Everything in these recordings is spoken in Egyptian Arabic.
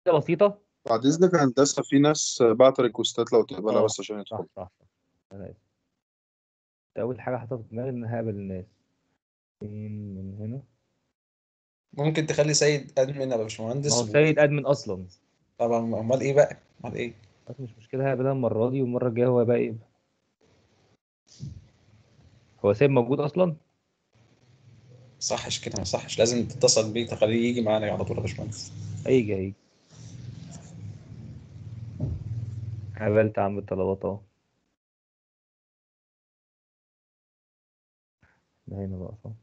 بسيطه بعد اذنك يا هندسه في ناس بعت ريكوستات لو تقبلها آه، بس عشان صح يدخل صح صح أنا آسف. اول حاجه حطيتها في دماغي ان هقابل الناس فين من هنا ممكن تخلي سيد ادمن يا ما باشمهندس هو سيد ادمن اصلا طبعا امال ايه بقى امال ايه بس مش مشكله هقابلها المره دي والمره الجايه هو بقى يبقى هو سيد موجود اصلا صحش كده ما صحش لازم تتصل بيه تخليه يجي معانا على طول يا باشمهندس هيجي هيجي قابلت عم الطلبات اهو ده هنا بقى صح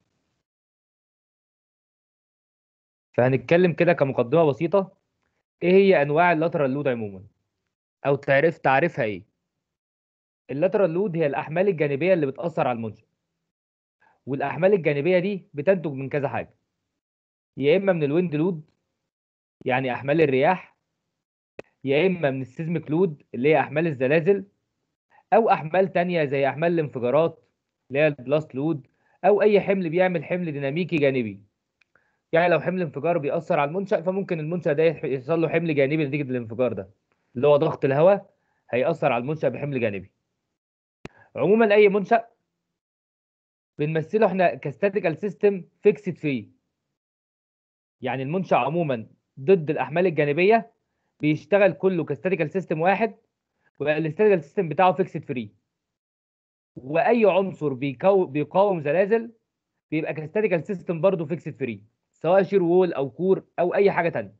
فهنتكلم كده كمقدمة بسيطة ايه هي انواع اللاترال لود عموما او تعرف تعرفها ايه اللاترال لود هي الاحمال الجانبية اللي بتأثر على المنشأ والاحمال الجانبية دي بتنتج من كذا حاجة يا اما من الويند لود يعني احمال الرياح يا اما من السيزميك لود اللي هي احمال الزلازل او احمال تانية زي احمال الانفجارات اللي هي البلاست لود او اي حمل بيعمل حمل ديناميكي جانبي يعني لو حمل انفجار بيأثر على المنشأ فممكن المنشأ ده يح- يحصل له حمل جانبي نتيجة الانفجار ده اللي هو ضغط الهواء هيأثر على المنشأ بحمل جانبي عموما اي منشأ بنمثله احنا كستاتيكال سيستم فيكسد فيه يعني المنشأ عموما ضد الاحمال الجانبيه بيشتغل كله كستاتيكال سيستم واحد والاستاتيكال سيستم بتاعه فيكسد فري واي عنصر بيكو بيقاوم زلازل بيبقى كستاتيكال سيستم برضه فيكسد فري سواء شير وول او كور او اي حاجه تانية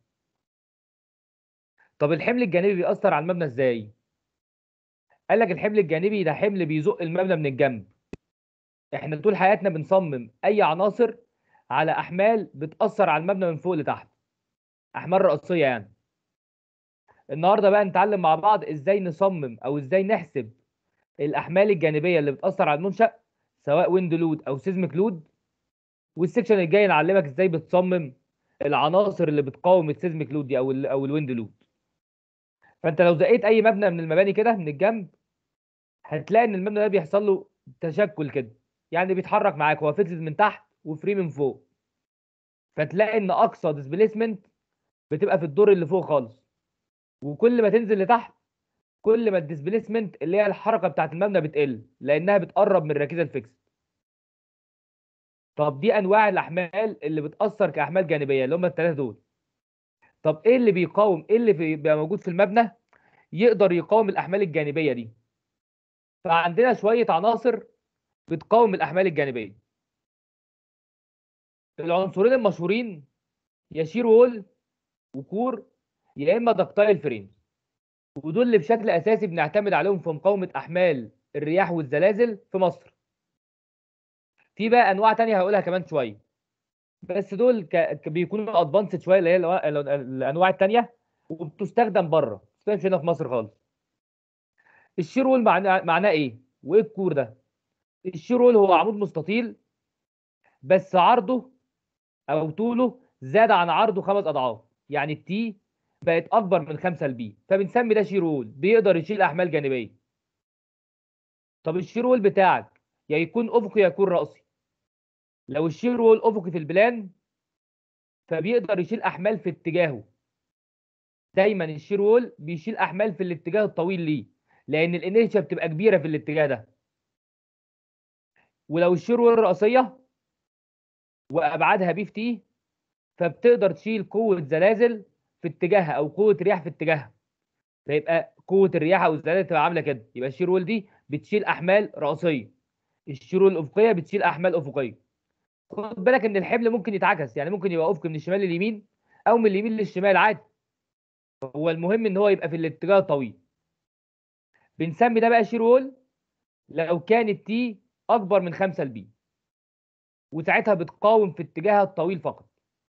طب الحمل الجانبي بيأثر على المبنى ازاي قال لك الحمل الجانبي ده حمل بيزق المبنى من الجنب احنا طول حياتنا بنصمم اي عناصر على احمال بتأثر على المبنى من فوق لتحت احمال رئيسيه يعني النهارده بقى نتعلم مع بعض ازاي نصمم او ازاي نحسب الاحمال الجانبيه اللي بتاثر على المنشا سواء ويند لود او سيزميك لود والسكشن الجاي نعلمك ازاي بتصمم العناصر اللي بتقاوم السيزميك لود دي او ال او الويند لود فانت لو زقيت اي مبنى من المباني كده من الجنب هتلاقي ان المبنى ده بيحصل له تشكل كده يعني بيتحرك معاك هو فيكسد من تحت وفري من فوق فتلاقي ان اقصى ديسبيسمنت بتبقى في الدور اللي فوق خالص وكل ما تنزل لتحت كل ما الديسبيسمنت اللي هي الحركه بتاعت المبنى بتقل لانها بتقرب من الركيزه الفيكس طب دي انواع الاحمال اللي بتاثر كاحمال جانبيه اللي هم الثلاثه دول طب ايه اللي بيقاوم ايه اللي بيبقى موجود في المبنى يقدر يقاوم الاحمال الجانبيه دي فعندنا شويه عناصر بتقاوم الاحمال الجانبيه العنصرين المشهورين يا شير وول وكور يا اما دكتايل فريم ودول اللي بشكل اساسي بنعتمد عليهم في مقاومه احمال الرياح والزلازل في مصر في بقى انواع تانية هقولها كمان شويه بس دول ك... ك- بيكونوا ادفانسد شويه اللي هي الأنواع- الانواع التانية وبتستخدم بره ما بتستخدمش هنا في مصر خالص الشير وول معناه معناه ايه وايه الكور ده الشير وول هو عمود مستطيل بس عرضه او طوله زاد عن عرضه خمس اضعاف يعني التي بقت اكبر من 5 البي فبنسمي ده شير وول بيقدر يشيل احمال جانبيه طب الشير وول بتاعك يا يكون افقي يا يكون راسي لو الشير وول افقي في البلان فبيقدر يشيل احمال في اتجاهه دايما الشير وول بيشيل احمال في الاتجاه الطويل ليه لان الانيرشيا بتبقى كبيره في الاتجاه ده ولو الشير وول راسيه وابعادها بي في تي فبتقدر تشيل قوه زلازل في اتجاهها او قوه رياح في اتجاهها فيبقى قوه الرياح او الزلازل تبقى عامله كده يبقى الشير وول دي بتشيل احمال راسيه الشير وول الافقيه بتشيل احمال افقيه خد بالك ان الحمل ممكن يتعكس يعني ممكن يبقى افقي من الشمال لليمين او من اليمين للشمال عادي هو المهم ان هو يبقى في الاتجاه الطويل بنسمي ده بقى شير وول لو كان التي اكبر من 5 البي وساعتها بتقاوم في اتجاهها الطويل فقط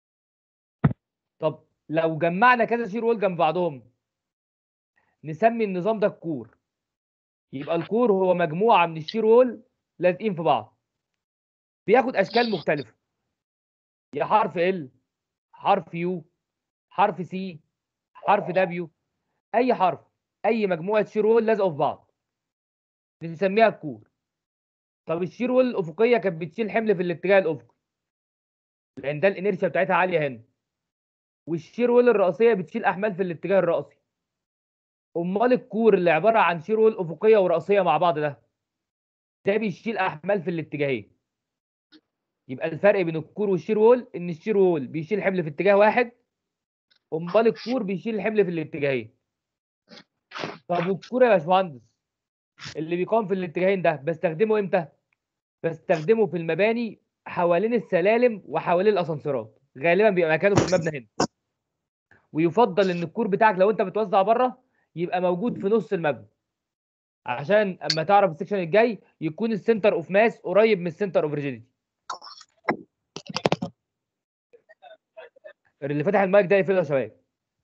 طب لو جمعنا كذا شير وول جنب بعضهم نسمي النظام ده الكور يبقى الكور هو مجموعه من الشير وول لازقين في بعض بياخد اشكال مختلفه يا حرف ال حرف يو حرف سي حرف دبليو اي حرف اي مجموعه شير وول لازقه في بعض بنسميها الكور طب الشير وول الافقيه كانت بتشيل حمل في الاتجاه الافقي لان ده الانيرشيا بتاعتها عاليه هنا والشير وول الرئيسيه بتشيل احمال في الاتجاه الرأسي امال الكور اللي عباره عن شير وول افقيه ورأسيه مع بعض ده ده بيشيل احمال في الاتجاهين يبقى الفرق بين الكور والشير وول ان الشير وول بيشيل حمل في اتجاه واحد امال الكور بيشيل الحمل في الاتجاهين طب والكور يا باشمهندس اللي بيقام في الاتجاهين ده بستخدمه امتى بستخدمه في المباني حوالين السلالم وحوالين الاسانسيرات غالبا بيبقى مكانه في المبنى هنا ويفضل ان الكور بتاعك لو انت بتوزع بره يبقى موجود في نص المبنى عشان اما تعرف السكشن الجاي يكون السنتر اوف ماس قريب من السنتر اوف ريجيديتي اللي فاتح المايك ده يقفله يا شباب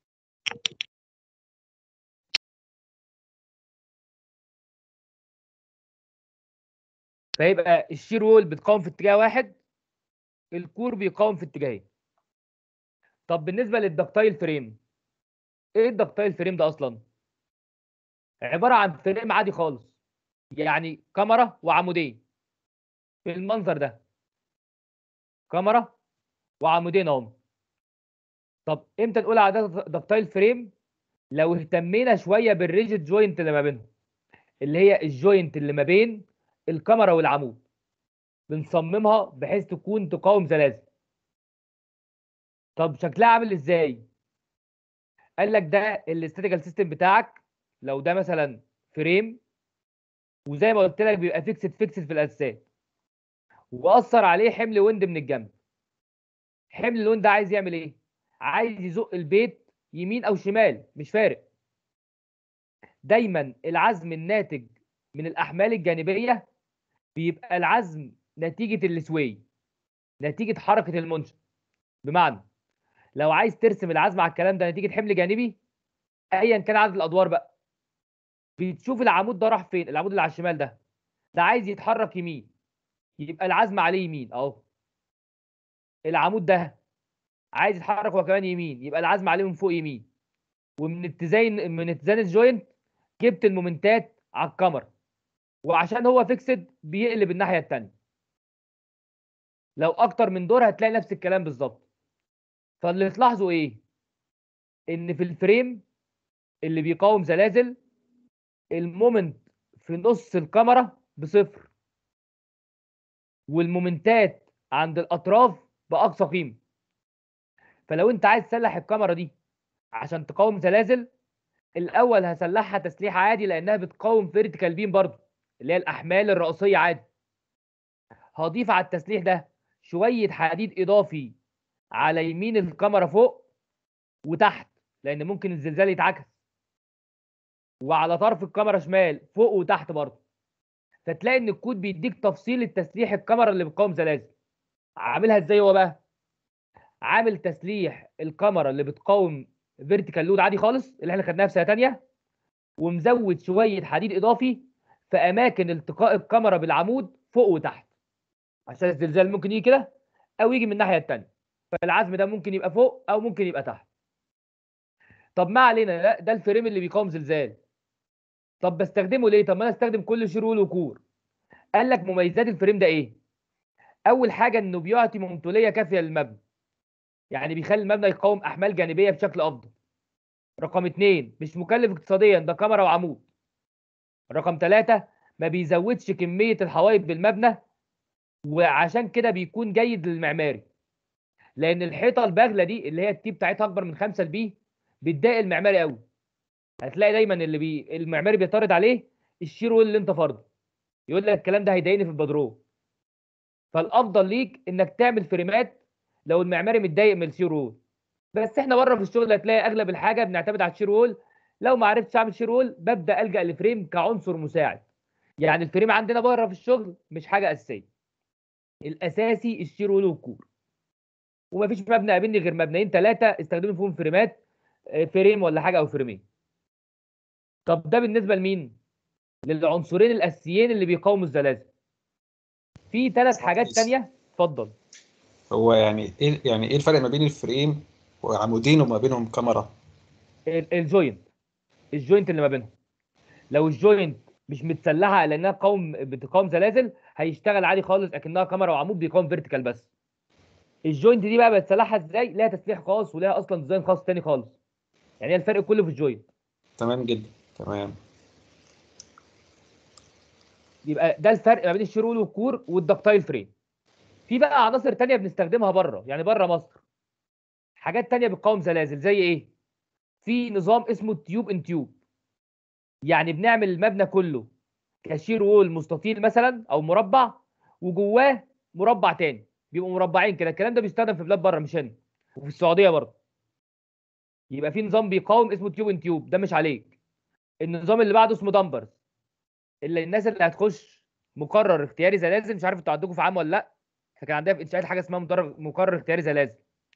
فيبقى الشير وول بتقاوم في اتجاه واحد الكور بيقاوم في اتجاهين طب بالنسبه للدكتايل فريم ايه الدكتايل فريم ده اصلا عباره عن فريم عادي خالص يعني كاميرا وعمودين في المنظر ده كاميرا وعمودين اهم طب امتى نقول على ده دكتايل فريم لو اهتمينا شويه بالريجيد جوينت اللي ما بينهم اللي هي الجوينت اللي ما بين الكاميرا والعمود بنصممها بحيث تكون تقاوم زلازل طب شكلها عامل ازاي قال لك ده الاستاتيكال سيستم بتاعك لو ده مثلا فريم وزي ما قلت لك بيبقى فيكسد فيكسد في الاساسات واثر عليه حمل ويند من الجنب حمل الويند ده عايز يعمل ايه عايز يزق البيت يمين او شمال مش فارق دايما العزم الناتج من الاحمال الجانبيه بيبقى العزم نتيجه السوي نتيجه حركه المنشأ بمعنى لو عايز ترسم العزم على الكلام ده نتيجه حمل جانبي ايا كان عدد الادوار بقى بتشوف العمود ده راح فين العمود اللي على الشمال ده ده عايز يتحرك يمين يبقى العزم عليه يمين اهو العمود ده عايز يتحرك هو كمان يمين يبقى العزم عليه من فوق يمين ومن اتزان من اتزان الجوينت جبت المومنتات على الكاميرا وعشان هو فيكسد بيقلب الناحيه الثانيه لو اكتر من دور هتلاقي نفس الكلام بالظبط فاللي تلاحظوا ايه ان في الفريم اللي بيقاوم زلازل المومنت في نص الكاميرا بصفر والمومنتات عند الاطراف باقصى قيمه فلو انت عايز تسلح الكاميرا دي عشان تقاوم زلازل الاول هسلحها تسليح عادي لانها بتقاوم فيرتيكال بيم برضه اللي هي الاحمال الرئيسيه عادي هضيف على التسليح ده شويه حديد اضافي على يمين الكاميرا فوق وتحت لان ممكن الزلزال يتعكس وعلى طرف الكاميرا شمال فوق وتحت برضه فتلاقي ان الكود بيديك تفصيل التسليح الكاميرا اللي بتقاوم زلازل عاملها ازاي هو بقى عامل تسليح الكاميرا اللي بتقاوم فيرتيكال لود عادي خالص اللي احنا خدناها في سنه ثانيه ومزود شويه حديد اضافي في اماكن التقاء الكاميرا بالعمود فوق وتحت عشان الزلزال ممكن يجي كده او يجي من الناحيه الثانيه فالعزم ده ممكن يبقى فوق او ممكن يبقى تحت طب ما علينا لا ده الفريم اللي بيقاوم زلزال طب بستخدمه ليه طب ما انا استخدم كل شرول وكور قال لك مميزات الفريم ده ايه اول حاجه انه بيعطي ممثليه كافيه للمبنى يعني بيخلي المبنى يقاوم احمال جانبيه بشكل افضل رقم اثنين مش مكلف اقتصاديا ده كاميرا وعمود رقم ثلاثة ما بيزودش كمية الحوائط بالمبنى وعشان كده بيكون جيد للمعماري لأن الحيطة الباغلة دي اللي هي التي بتاعتها أكبر من 5 البي بتضايق المعماري قوي هتلاقي دايما اللي بي المعماري بيعترض عليه الشير وول اللي انت فرضه يقول لك الكلام ده هيضايقني في البدروم فالافضل ليك انك تعمل فريمات لو المعماري متضايق من الشير وول بس احنا بره في الشغل هتلاقي اغلب الحاجه بنعتمد على الشير وول لو ما عرفتش اعمل شير وول ببدا الجا لفريم كعنصر مساعد يعني الفريم عندنا بره في الشغل مش حاجه اساسيه الاساسي الشير وول والكور ومفيش مبنى قابلني غير مبنيين ثلاثه استخدموا فيهم فريمات آه، فريم ولا حاجه او فريمين طب ده بالنسبه لمين للعنصرين الاساسيين اللي بيقاوموا الزلازل في ثلاث حاجات تانية اتفضل هو يعني ايه يعني ايه الفرق ما بين الفريم وعمودين وما بينهم كاميرا ال- الجوينت الجوينت اللي ما بينهم لو الجوينت مش متسلحه على انها قوم بتقاوم زلازل هيشتغل عادي خالص اكنها كاميرا وعمود بيقاوم فيرتيكال بس الجوينت دي بقى بتسلحها ازاي ليها تسليح خاص وليها اصلا ديزاين خاص تاني خالص يعني هي الفرق كله في الجوينت تمام جدا تمام يبقى ده الفرق ما بين الشيرول والكور والدكتايل فريم في بقى عناصر تانية بنستخدمها بره يعني بره مصر حاجات تانية بتقاوم زلازل زي ايه في نظام اسمه تيوب ان تيوب يعني بنعمل المبنى كله كشير وول مستطيل مثلا او مربع وجواه مربع تاني بيبقوا مربعين كده الكلام ده بيستخدم في بلاد بره مش هنا وفي السعوديه برضه يبقى في نظام بيقاوم اسمه تيوب ان تيوب ده مش عليك النظام اللي بعده اسمه دمبرز اللي الناس اللي هتخش مقرر اختياري زلازل مش عارف انتوا عندكم في عام ولا لا فكان عندنا في انشاءات حاجه اسمها مقرر مقرر اختياري زلازل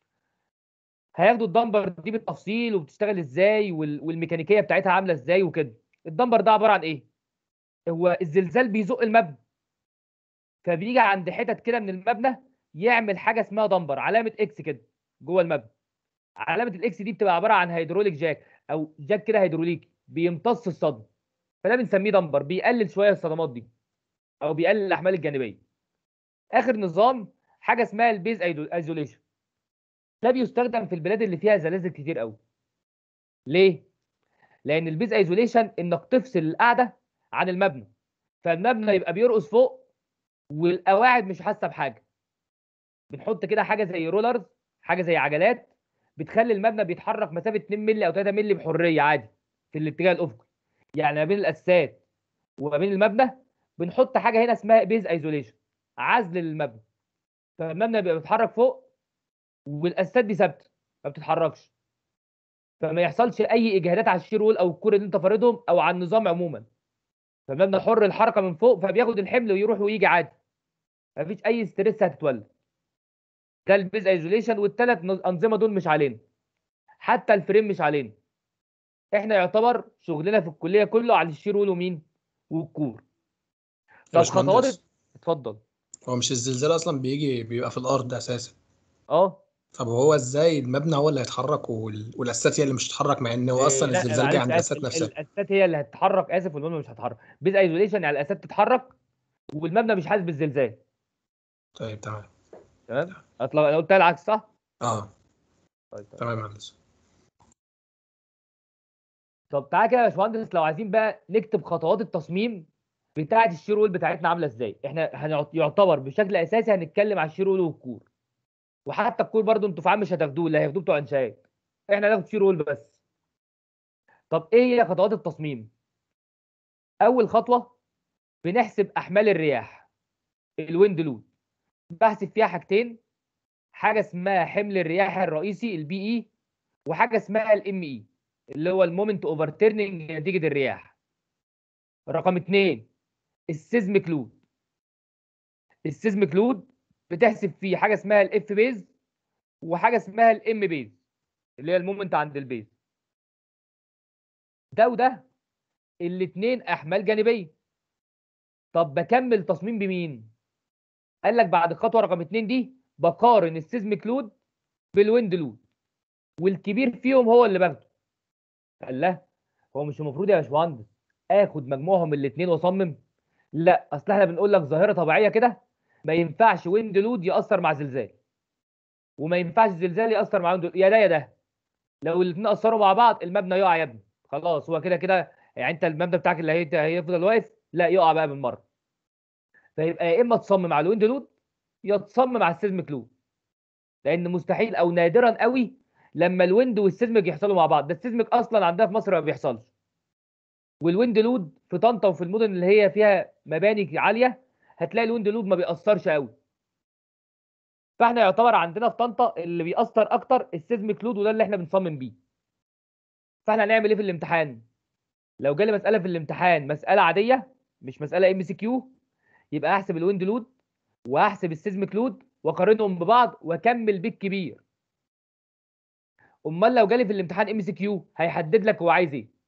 هياخدوا الدمبر دي بالتفصيل وبتشتغل ازاي وال- والميكانيكيه بتاعتها عامله ازاي وكده الدمبر ده عباره عن ايه هو الزلزال بيزق المبنى فبيجي عند حتت كده من المبنى يعمل حاجه اسمها دمبر علامه اكس كده جوه المبنى علامه الاكس دي بتبقى عباره عن هيدروليك جاك او جاك كده هيدروليكي بيمتص الصدمه فده بنسميه دمبر بيقلل شويه الصدمات دي او بيقلل الاحمال الجانبيه اخر نظام حاجه اسمها البيز ايزوليشن ده بيستخدم في البلاد اللي فيها زلازل كتير قوي ليه لان البيز ايزوليشن انك تفصل القاعده عن المبنى فالمبنى يبقى بيرقص فوق والقواعد مش حاسه بحاجه بنحط كده حاجه زي رولرز حاجه زي عجلات بتخلي المبنى بيتحرك مسافه 2 مللي او 3 مللي بحريه عادي في الاتجاه الافقي يعني ما بين الاساسات وما بين المبنى بنحط حاجه هنا اسمها بيز ايزوليشن عزل للمبنى فالمبنى بيبقى بيتحرك فوق والاساسات دي ثابته ما بتتحركش فما يحصلش اي اجهادات على الشير وول او الكور اللي انت فارضهم او على النظام عموما فالمبنى حر الحركه من فوق فبياخد الحمل ويروح ويجي عادي مفيش اي ستريس هتتولد ده البيز ايزوليشن والثلاث انظمه دول مش علينا حتى الفريم مش علينا احنا يعتبر شغلنا في الكليه كله على الشير وول ومين والكور يا طب خطوات باشمهندس اتفضل هو مش الزلزال اصلا بيجي بيبقى في الارض اساسا اه طب هو ازاي المبنى هو اللي هيتحرك وال... والاساسات هي اللي مش هتتحرك مع ان هو اصلا لا، الزلزال جه معلش عند آسف، الاساسات ال- نفسها الاساسات هي اللي هتتحرك اسف والمبنى مش هتتحرك بيز ايزوليشن يعني الاساسات تتحرك والمبنى مش حاسس بالزلزال طيب تمام تمام اطلع انا قلتها العكس صح اه طيب تمام. تمام يا مهندس طب تعالى كده يا باشمهندس لو عايزين بقى نكتب خطوات التصميم بتاعه الشير وول بتاعتنا عامله ازاي احنا هنعت- يعتبر بشكل اساسي هنتكلم على الشير وول والكور وحتى الكور برضو انتوا في عام مش هتاخدوه اللي هياخدوه بتوع انشاءات احنا هناخد شير وول بس طب ايه هي خطوات التصميم اول خطوه بنحسب احمال الرياح الويند لود بحسب فيها حاجتين حاجه اسمها حمل الرياح الرئيسي البي اي وحاجه اسمها الام اي اللي هو المومنت اوفر تيرنينج نتيجه الرياح رقم اتنين السيزميك لود السيزميك لود بتحسب فيه حاجه اسمها الاف بيز وحاجه اسمها الام بيز اللي هي المومنت عند البيز ده وده الاثنين احمال جانبيه طب بكمل تصميم بمين قال لك بعد الخطوه رقم اتنين دي بقارن السيزميك لود بالويند لود والكبير فيهم هو اللي باخده قال لا هو مش المفروض يا باشمهندس اخد مجموعهم الاثنين واصمم لا اصل احنا بنقول لك ظاهره طبيعيه كده ما ينفعش ويند لود ياثر مع زلزال وما ينفعش زلزال ياثر مع ويند لود. يا ده يا ده لو الاثنين اثروا مع بعض المبنى يقع يا ابني خلاص هو كده كده يعني انت المبنى بتاعك اللي هي- هيفضل واقف لا يقع بقى بالمره فيبقى يا اما تصمم على الويند لود يا تصمم على السيزميك لود لان مستحيل او نادرا قوي لما الويند والسيزميك يحصلوا مع بعض ده السيزميك اصلا عندنا في مصر ما بيحصلش والويند لود في طنطا وفي المدن اللي هي فيها مباني عاليه هتلاقي الويند لود ما بيأثرش قوي فاحنا يعتبر عندنا في طنطا اللي بيأثر اكتر السيزميك لود وده اللي احنا بنصمم بيه فاحنا هنعمل ايه في الامتحان لو جالي مساله في الامتحان مساله عاديه مش مساله ام سي كيو يبقى احسب الويند لود واحسب السيزميك لود واقارنهم ببعض واكمل بالكبير امال لو جالي في الامتحان ام سي كيو هيحدد لك هو عايز ايه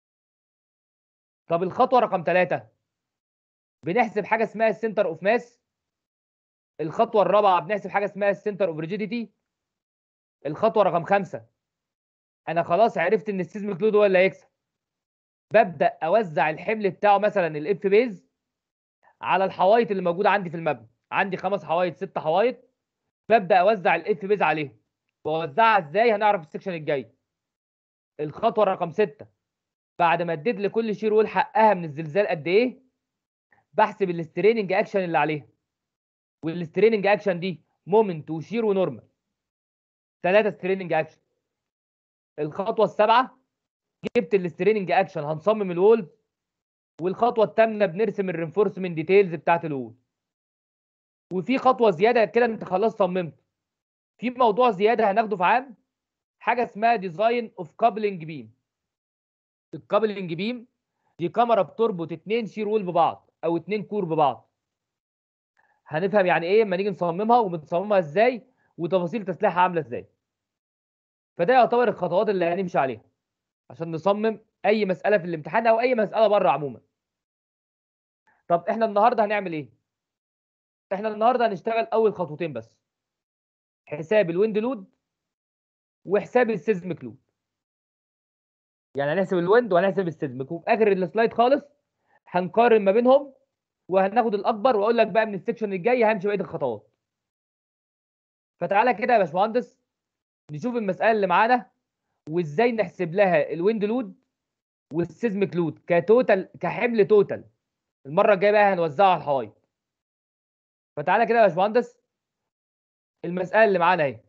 طب الخطوه رقم ثلاثة بنحسب حاجه اسمها السنتر اوف ماس الخطوه الرابعه بنحسب حاجه اسمها السنتر اوف ريجيديتي الخطوه رقم خمسة انا خلاص عرفت ان السيزميك لود هو اللي هيكسب ببدا اوزع الحمل بتاعه مثلا الاف بيز على الحوايط اللي موجوده عندي في المبنى عندي خمس حوايط ست حوايط ببدا اوزع الاف بيز عليهم بوزعها ازاي هنعرف السكشن الجاي الخطوه رقم 6 بعد ما اديت لكل شير وول حقها من الزلزال قد ايه بحسب الستريننج اكشن اللي عليها والستريننج اكشن دي مومنت وشير ونورمال ثلاثه ستريننج اكشن الخطوه السابعه جبت الستريننج اكشن هنصمم الوول والخطوه الثامنه بنرسم الرينفورسمنت ديتيلز بتاعت الوول وفي خطوه زياده كده انت خلاص صممت في موضوع زياده هناخده في عام حاجه اسمها ديزاين اوف كابلنج بيم الكابلنج بيم دي كاميرا بتربط اتنين شير وول ببعض او اتنين كور ببعض هنفهم يعني ايه لما نيجي نصممها وبنصممها ازاي وتفاصيل تسليحها عامله ازاي فده يعتبر الخطوات اللي هنمشي عليها عشان نصمم اي مساله في الامتحان او اي مساله بره عموما طب احنا النهارده هنعمل ايه احنا النهارده هنشتغل اول خطوتين بس حساب الويند لود وحساب السيزميك لود يعني هنحسب الويند وهنحسب السيزميك وفي اخر السلايد خالص هنقارن ما بينهم وهناخد الاكبر واقول لك بقى من السكشن الجاي همشي بقيه الخطوات فتعالى كده يا باشمهندس نشوف المساله اللي معانا وازاي نحسب لها الويند لود والسيزميك لود كتوتال كحمل توتال المره الجايه بقى هنوزعها على الحوايط فتعالى كده يا باشمهندس المساله اللي معانا اهي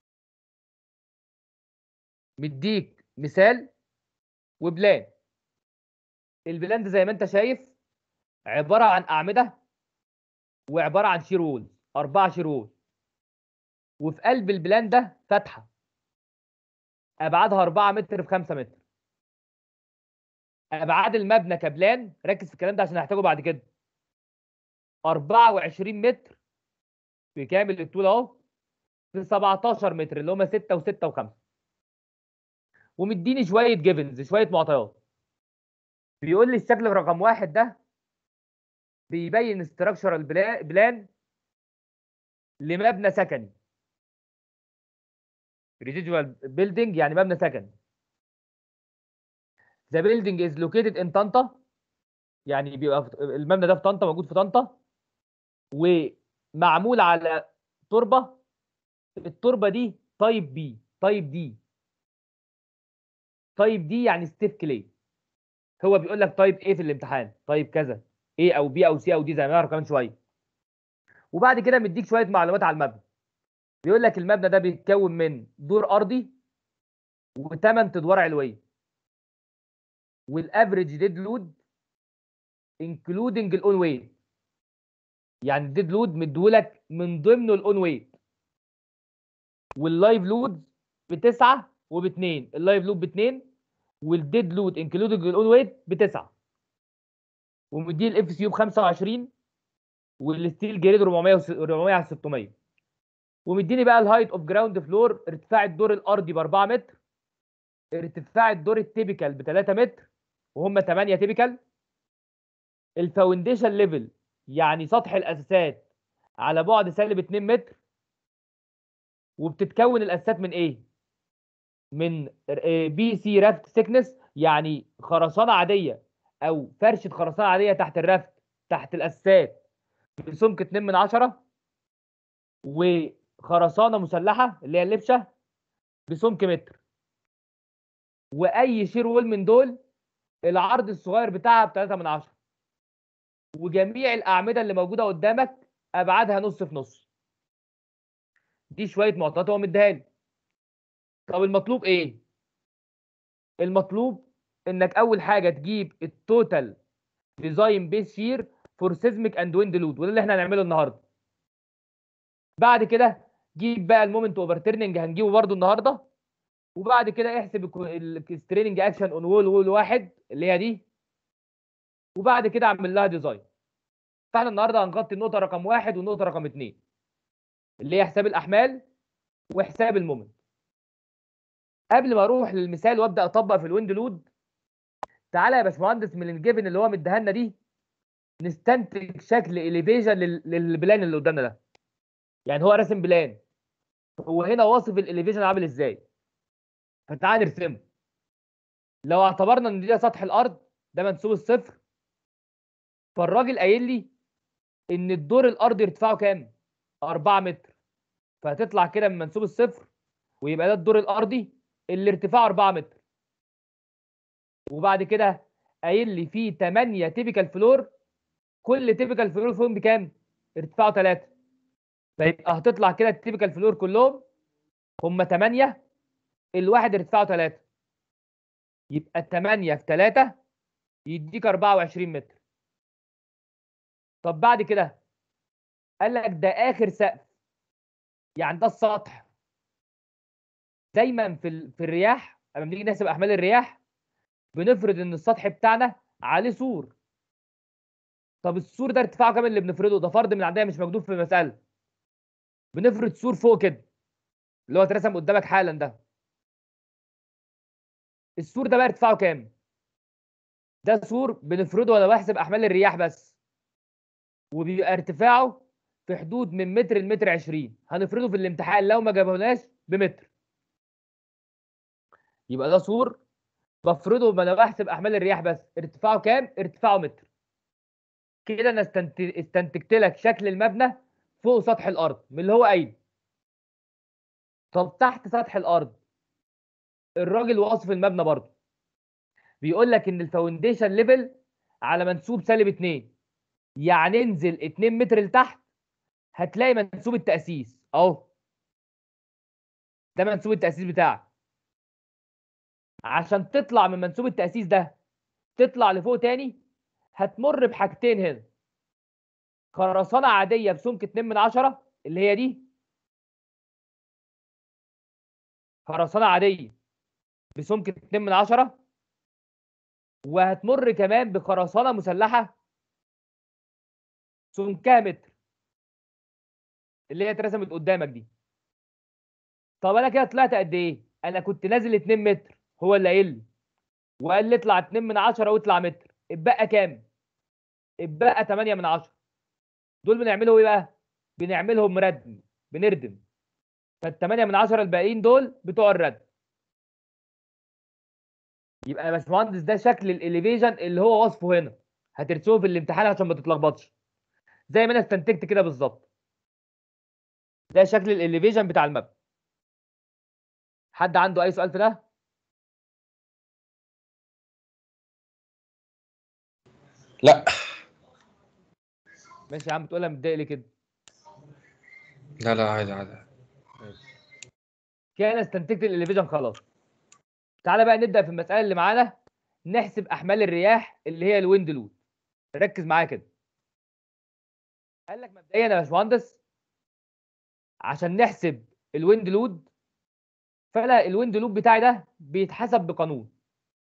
مديك مثال وبلان البلان ده زي ما انت شايف عباره عن اعمده وعباره عن شير وول اربعه شير وول وفي قلب البلان ده فتحه ابعادها 4 متر في 5 متر ابعاد المبنى كبلان ركز في الكلام ده عشان هحتاجه بعد كده 24 متر في كامل الطول اهو في 17 متر اللي هم 6 و6 و5 ومديني شويه جيفنز شويه معطيات بيقول لي الشكل رقم واحد ده بيبين استراكشرال بلان لمبنى سكني ريزيدوال بيلدينج يعني مبنى سكني ذا بيلدينج از لوكيتد ان طنطا يعني بيبقى في- المبنى ده في طنطا موجود في طنطا ومعمول على تربه التربه دي تايب بي تايب دي تايب دي يعني ستيف كلي هو بيقول لك تايب ايه في الامتحان تايب كذا ايه او بي او سي او دي زي ما نعرف كمان شويه وبعد كده مديك شويه معلومات على المبنى بيقول لك المبنى ده بيتكون من دور ارضي وثمان ادوار علويه والافريج ديد لود انكلودنج الاون ويت يعني الديد لود مديهولك من ضمنه الاون ويت واللايف لود بتسعه وباتنين اللايف لود باتنين والديد لود انكلودنج الاون ويت بتسعه ومديه الاف سي يو ب 25 والستيل جريد 400 وس- 400 على 600 ومديني بقى الهايت اوف جراوند فلور ارتفاع الدور الارضي ب 4 متر ارتفاع الدور التيبيكال ب 3 متر وهم 8 تيبيكال الفاونديشن ليفل يعني سطح الاساسات على بعد سالب 2 متر وبتتكون الاساسات من ايه؟ من بي سي رافت سيكنس يعني خرسانه عاديه او فرشه خرسانه عاديه تحت الرفت تحت الاساسات بسمك 2 من 10 وخرسانه مسلحه اللي هي اللبشه بسمك متر واي شير وول من دول العرض الصغير بتاعها ب 3 من 10 وجميع الاعمده اللي موجوده قدامك ابعادها نص في نص دي شويه معطيات هو مديها لي طب المطلوب ايه المطلوب انك اول حاجه تجيب التوتال ديزاين بيس شير فور سيزميك اند ويند لود وده اللي احنا هنعمله النهارده بعد كده جيب بقى المومنت اوفر تيرنينج هنجيبه برده النهارده وبعد كده احسب الستريننج اكشن اون وول وول واحد اللي هي دي وبعد كده اعمل لها ديزاين فاحنا النهارده هنغطي النقطه رقم واحد والنقطه رقم اثنين اللي هي حساب الاحمال وحساب المومنت قبل ما اروح للمثال وابدا اطبق في الويند لود تعالى يا باشمهندس من الجبن اللي هو مديها لنا دي نستنتج شكل اليفيجن للبلان اللي قدامنا ده يعني هو راسم بلان هو هنا واصف الاليفيجن عامل ازاي فتعالى نرسمه لو اعتبرنا ان ده سطح الارض ده منسوب الصفر فالراجل قايل لي ان الدور الارضي ارتفاعه كام 4 متر فهتطلع كده من منسوب الصفر ويبقى ده الدور الارضي اللي ارتفاعه 4 متر وبعد كده قايل لي فيه 8 تيبيكال فلور كل تيبيكال فلور فيهم بكام؟ ارتفاعه 3 فيبقى هتطلع كده التيبيكال فلور كلهم هم 8 الواحد ارتفاعه 3 يبقى 8 في 3 يديك 24 متر طب بعد كده قال لك ده اخر سقف يعني ده السطح دايما في ال... في الرياح لما بنيجي نحسب احمال الرياح بنفرض ان السطح بتاعنا عليه سور طب السور ده ارتفاعه كام اللي بنفرضه ده فرض من عندنا مش مكتوب في المساله بنفرض سور فوق كده اللي هو اترسم قدامك حالا ده السور ده بقى ارتفاعه كام ده سور بنفرضه وانا بحسب احمال الرياح بس وبيبقى ارتفاعه في حدود من متر لمتر 20 هنفرضه في الامتحان لو ما جابهوناش بمتر يبقى ده سور بفرضه وانا بحسب احمال الرياح بس ارتفاعه كام ارتفاعه متر كده انا استنت... استنتجت لك شكل المبنى فوق سطح الارض من اللي هو قايل طب تحت سطح الارض الراجل واصف المبنى برضه بيقول لك ان الفاونديشن ليفل على منسوب سالب 2 يعني انزل 2 متر لتحت هتلاقي منسوب التاسيس اهو ده منسوب التاسيس بتاعك عشان تطلع من منسوب التاسيس ده تطلع لفوق تاني هتمر بحاجتين هنا خرسانه عاديه بسمك 2 من 10 اللي هي دي خرسانه عاديه بسمك 2 من 10 وهتمر كمان بخرسانه مسلحه سمكها متر اللي هي اترسمت قدامك دي طب انا كده طلعت قد ايه انا كنت نازل 2 متر هو اللي قايل لي وقال لي اطلع 2 من 10 واطلع متر اتبقى كام اتبقى 8 من 10 دول بنعملهم ايه بقى بنعملهم ردم بنردم فال 8 من 10 الباقيين دول بتوع الردم يبقى يا باشمهندس ده شكل الاليفيشن اللي هو وصفه هنا هترسمه في الامتحان عشان ما تتلخبطش زي ما انا استنتجت كده بالظبط ده شكل الاليفيشن بتاع المبنى حد عنده اي سؤال في ده لا ماشي يا عم تقولها متضايق ليه كده لا لا عادي عادي كده انا استنتجت الاليفيشن خلاص تعالى بقى نبدا في المساله اللي معانا نحسب احمال الرياح اللي هي الويند لود ركز معايا كده قال لك مبدئيا يا باشمهندس عشان نحسب الويند لود فانا الويند لود بتاعي ده بيتحسب بقانون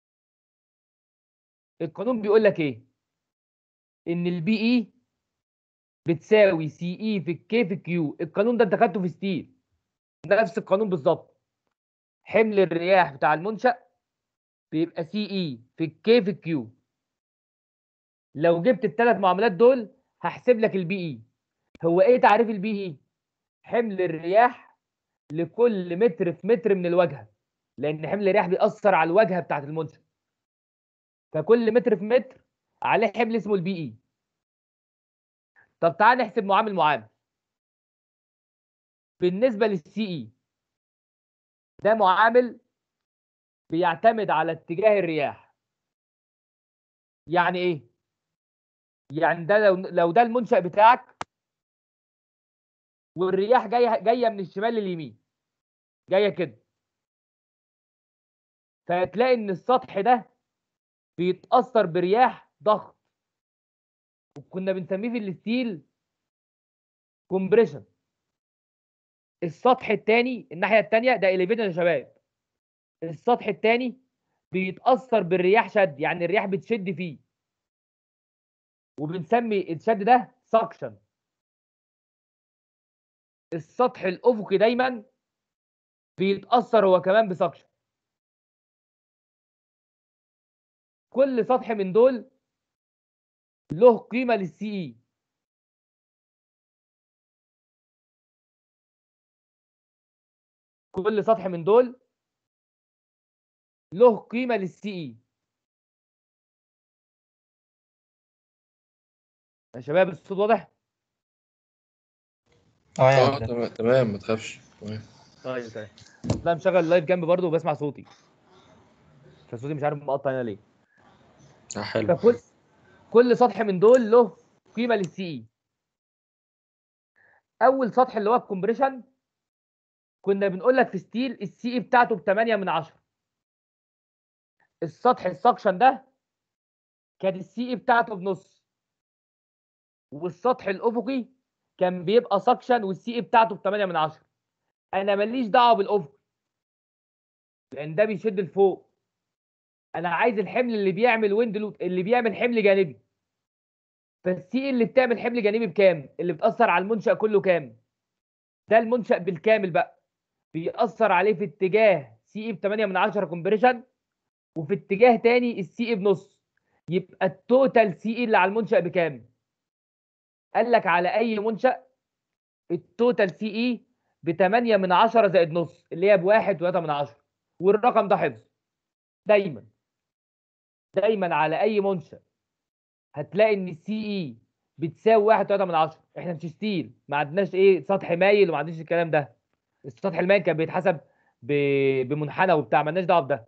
القانون بيقول لك ايه ان البي اي بتساوي سي اي في الكي في كيو القانون ده انت خدته في ستيل نفس القانون بالظبط حمل الرياح بتاع المنشأ بيبقى سي اي في الكي في الكيو لو جبت الثلاث معاملات دول هحسب لك البي اي هو ايه تعريف البي اي حمل الرياح لكل متر في متر من الواجهه لان حمل الرياح بيأثر على الواجهه بتاعت المنشأ فكل متر في متر عليه حمل اسمه البي اي طب تعال نحسب معامل معامل بالنسبه للسي اي ده معامل بيعتمد على اتجاه الرياح يعني ايه يعني ده لو لو ده المنشأ بتاعك والرياح جايه جايه من الشمال لليمين جايه كده فهتلاقي ان السطح ده بيتأثر برياح ضغط وكنا بنسميه في الستيل كومبريشن السطح الثاني الناحيه الثانيه ده اليفيشن يا شباب السطح الثاني بيتاثر بالرياح شد يعني الرياح بتشد فيه وبنسمي الشد ده سكشن السطح الافقي دايما بيتاثر هو كمان بسكشن كل سطح من دول له قيمه للسي اي كل سطح من دول له قيمه للسي اي يا شباب الصوت واضح اه اه يعني تمام تمام ما تخافش تمام طيب طيب لا مشغل اللايف جنبي برضه وبسمع صوتي فصوتي مش عارف مقطع هنا ليه آه، حلو فكل كل سطح من دول له قيمه للسي اي اول سطح اللي هو الكومبريشن كنا بنقول لك في ستيل السي اي بتاعته ب 8 من 10 السطح السكشن ده كانت السي اي بتاعته بنص والسطح الافقي كان بيبقى سكشن والسي اي بتاعته ب 8 من 10 انا ماليش دعوه بالافق لان ده بيشد لفوق انا عايز الحمل اللي بيعمل ويند لود اللي بيعمل حمل جانبي فالسي اللي بتعمل حمل جانبي بكام اللي بتاثر على المنشا كله كام ده المنشا بالكامل بقى بيأثر عليه في اتجاه سي اي ب 8 من 10 كومبريشن وفي اتجاه تاني السي اي بنص يبقى التوتال سي اي اللي على المنشا بكام قال لك على اي منشا التوتال سي اي ب 8 من 10 زائد نص اللي هي بواحد و3 من 10 والرقم ده حفظ دايما دايما على اي منشا هتلاقي ان السي اي بتساوي 1 3 من 10 احنا مش ستيل ما عندناش ايه سطح مايل وما عندناش الكلام ده السطح المايل كان بيتحسب ب... بمنحنى وبتاع مالناش دعوه بده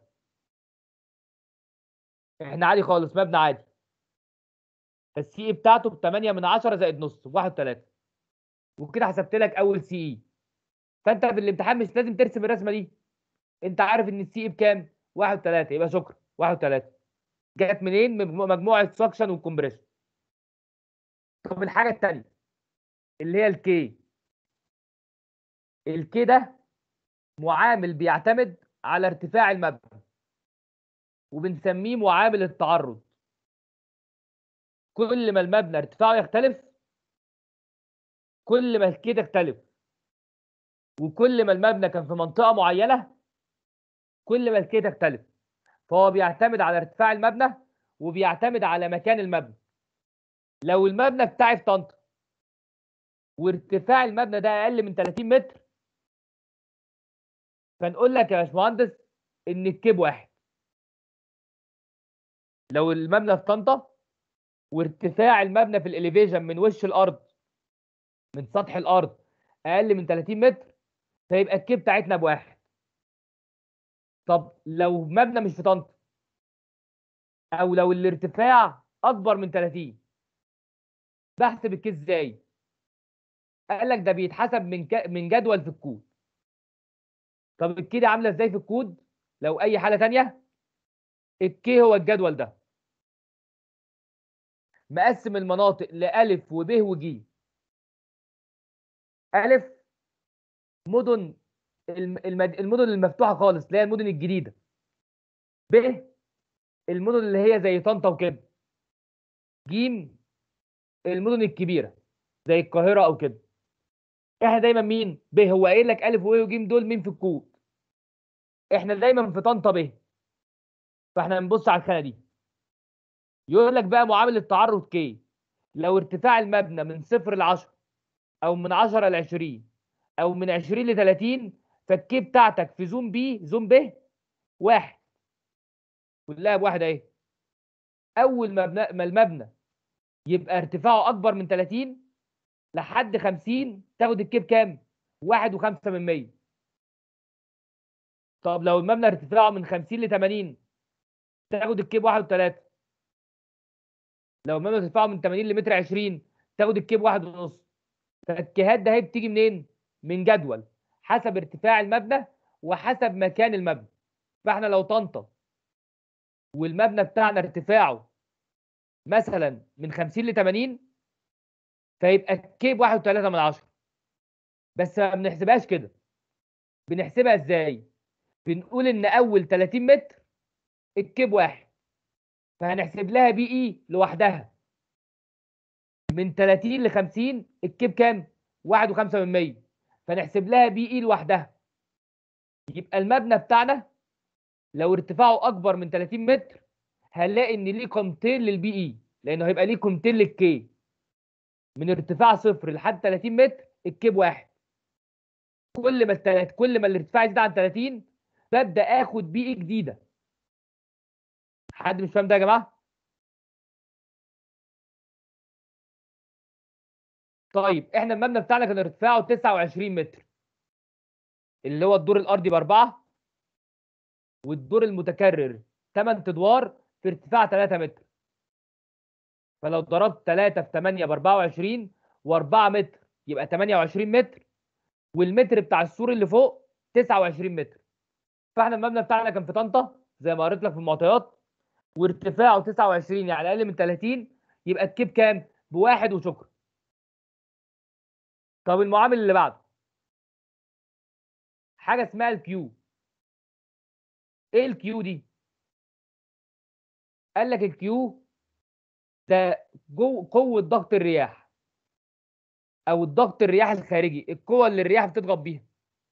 احنا عادي خالص مبنى عادي السي اي بتاعته ب 8 من 10 زائد نص 1 3 وكده حسبت لك اول سي اي فانت في الامتحان مش لازم ترسم الرسمه دي انت عارف ان السي اي بكام 1 3 يبقى شكرا 1 3 جت منين من مجموعه سكشن والكمبريشن طب الحاجه الثانيه اللي هي الكي الكي ده معامل بيعتمد على ارتفاع المبنى وبنسميه معامل التعرض كل ما المبنى ارتفاعه يختلف كل ما الكي تختلف وكل ما المبنى كان في منطقه معينه كل ما الكي تختلف فهو بيعتمد على ارتفاع المبنى وبيعتمد على مكان المبنى لو المبنى بتاعي في طنطا وارتفاع المبنى ده اقل من 30 متر فنقول لك يا باشمهندس ان الكيب واحد لو المبنى في طنطا وارتفاع المبنى في الاليفيشن من وش الارض من سطح الارض اقل من 30 متر فيبقى الكيب بتاعتنا بواحد طب لو مبنى مش في طنطا او لو الارتفاع اكبر من 30 بحسب الكيس ازاي قال لك ده بيتحسب من ك... من جدول في الكود طب الكي دي عامله ازاي في الكود لو اي حاله تانية الكي هو الجدول ده مقسم المناطق لألف وب وج ألف مدن الم- المد... المدن المفتوحة خالص اللي هي المدن الجديدة ب المدن اللي هي زي طنطا وكده ج المدن الكبيرة زي القاهرة أو كده احنا دايما مين ب هو قايل لك ألف و وج دول مين في الكود احنا دايما في طنطا ب فاحنا بنبص على الخانة دي يقول لك بقى معامل التعرض كي لو ارتفاع المبنى من صفر ل 10 او من 10 ل 20 او من 20 ل 30 فالكي بتاعتك في زوم بي زوم ب واحد كلها بواحد اهي اول ما مبنى- ما المبنى يبقى ارتفاعه اكبر من 30 لحد 50 تاخد الكيب كام؟ واحد وخمسة من 100 طب لو المبنى ارتفاعه من 50 ل 80 تاخد الكيب واحد وثلاثة لو المبنى ارتفاعه من 80 لمتر 20 تاخد الكيب واحد ونص فالكيهات ده هي بتيجي منين؟ من جدول حسب ارتفاع المبنى وحسب مكان المبنى فاحنا لو طنطا والمبنى بتاعنا ارتفاعه مثلا من 50 ل 80 فيبقى الكيب واحد وثلاثة من عشرة بس ما بنحسبهاش كده بنحسبها ازاي؟ بنقول ان اول 30 متر الكيب واحد فهنحسب لها بي اي لوحدها من 30 ل 50 الكيب كام؟ واحد وخمسة من 100 فنحسب لها بي اي لوحدها يبقى المبنى بتاعنا لو ارتفاعه اكبر من 30 متر هنلاقي ان ليه قيمتين للبي اي لانه هيبقى ليه قيمتين للكي من ارتفاع صفر لحد 30 متر الكيب واحد كل ما التلات كل ما الارتفاع يزيد عن 30 ببدا اخد بي اي جديده حد مش فاهم ده يا جماعه طيب احنا المبنى بتاعنا كان ارتفاعه 29 متر اللي هو الدور الارضي باربعه والدور المتكرر 8 ادوار في ارتفاع 3 متر فلو ضربت 3 في 8 ب 24 و4 متر يبقى 28 متر والمتر بتاع السور اللي فوق 29 متر فاحنا المبنى بتاعنا كان في طنطا زي ما قريت لك في المعطيات وارتفاعه 29 يعني اقل من 30 يبقى الكيب كام؟ بواحد وشكرا. طب المعامل اللي بعده حاجه اسمها الكيو. ايه الكيو دي؟ قال لك الكيو ده جو قوه ضغط الرياح او الضغط الرياح الخارجي القوه اللي الرياح بتضغط بيها.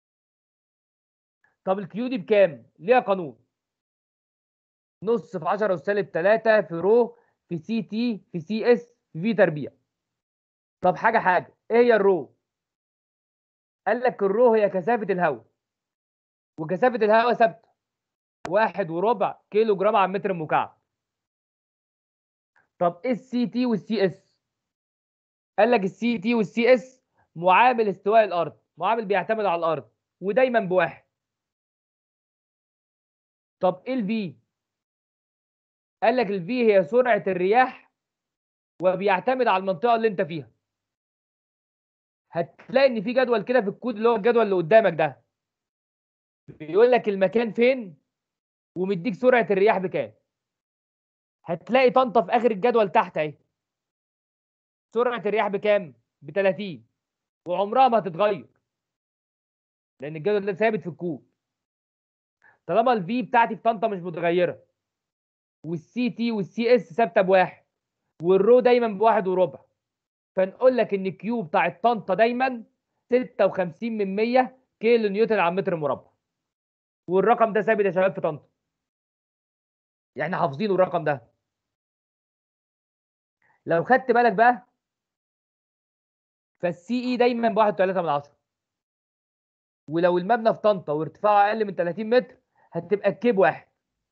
طب الكيو دي بكام؟ ليها قانون. نص في 10 وسالب 3 في رو في سي تي في سي اس في في تربيع. طب حاجه حاجه ايه هي الرو؟ قال لك الرو هي كثافه الهواء. وكثافه الهواء ثابته. واحد وربع كيلو جرام على متر مكعب. طب ايه السي تي والسي اس؟ قال لك السي تي والسي اس معامل استواء الارض، معامل بيعتمد على الارض ودايما بواحد. طب ايه الفي؟ قال لك الفي هي سرعه الرياح وبيعتمد على المنطقه اللي انت فيها. هتلاقي ان في جدول كده في الكود اللي هو الجدول اللي قدامك ده. بيقول لك المكان فين ومديك سرعه الرياح بكام. هتلاقي طنطا في اخر الجدول تحت اهي. سرعه الرياح بكام؟ ب 30 وعمرها ما هتتغير. لان الجدول ده ثابت في الكود. طالما الفي بتاعتي في طنطا مش متغيره والسي تي والسي اس ثابته بواحد والرو دايما بواحد وربع فنقول لك ان الكيو بتاعت طنطا دايما 56 من 100 كيلو نيوتن على متر مربع والرقم ده ثابت يا شباب في طنطا يعني حافظينه الرقم ده لو خدت بالك بقى فالسي اي دايما ب 1.3 من 10 ولو المبنى في طنطا وارتفاعه اقل من 30 متر هتبقى الكيب واحد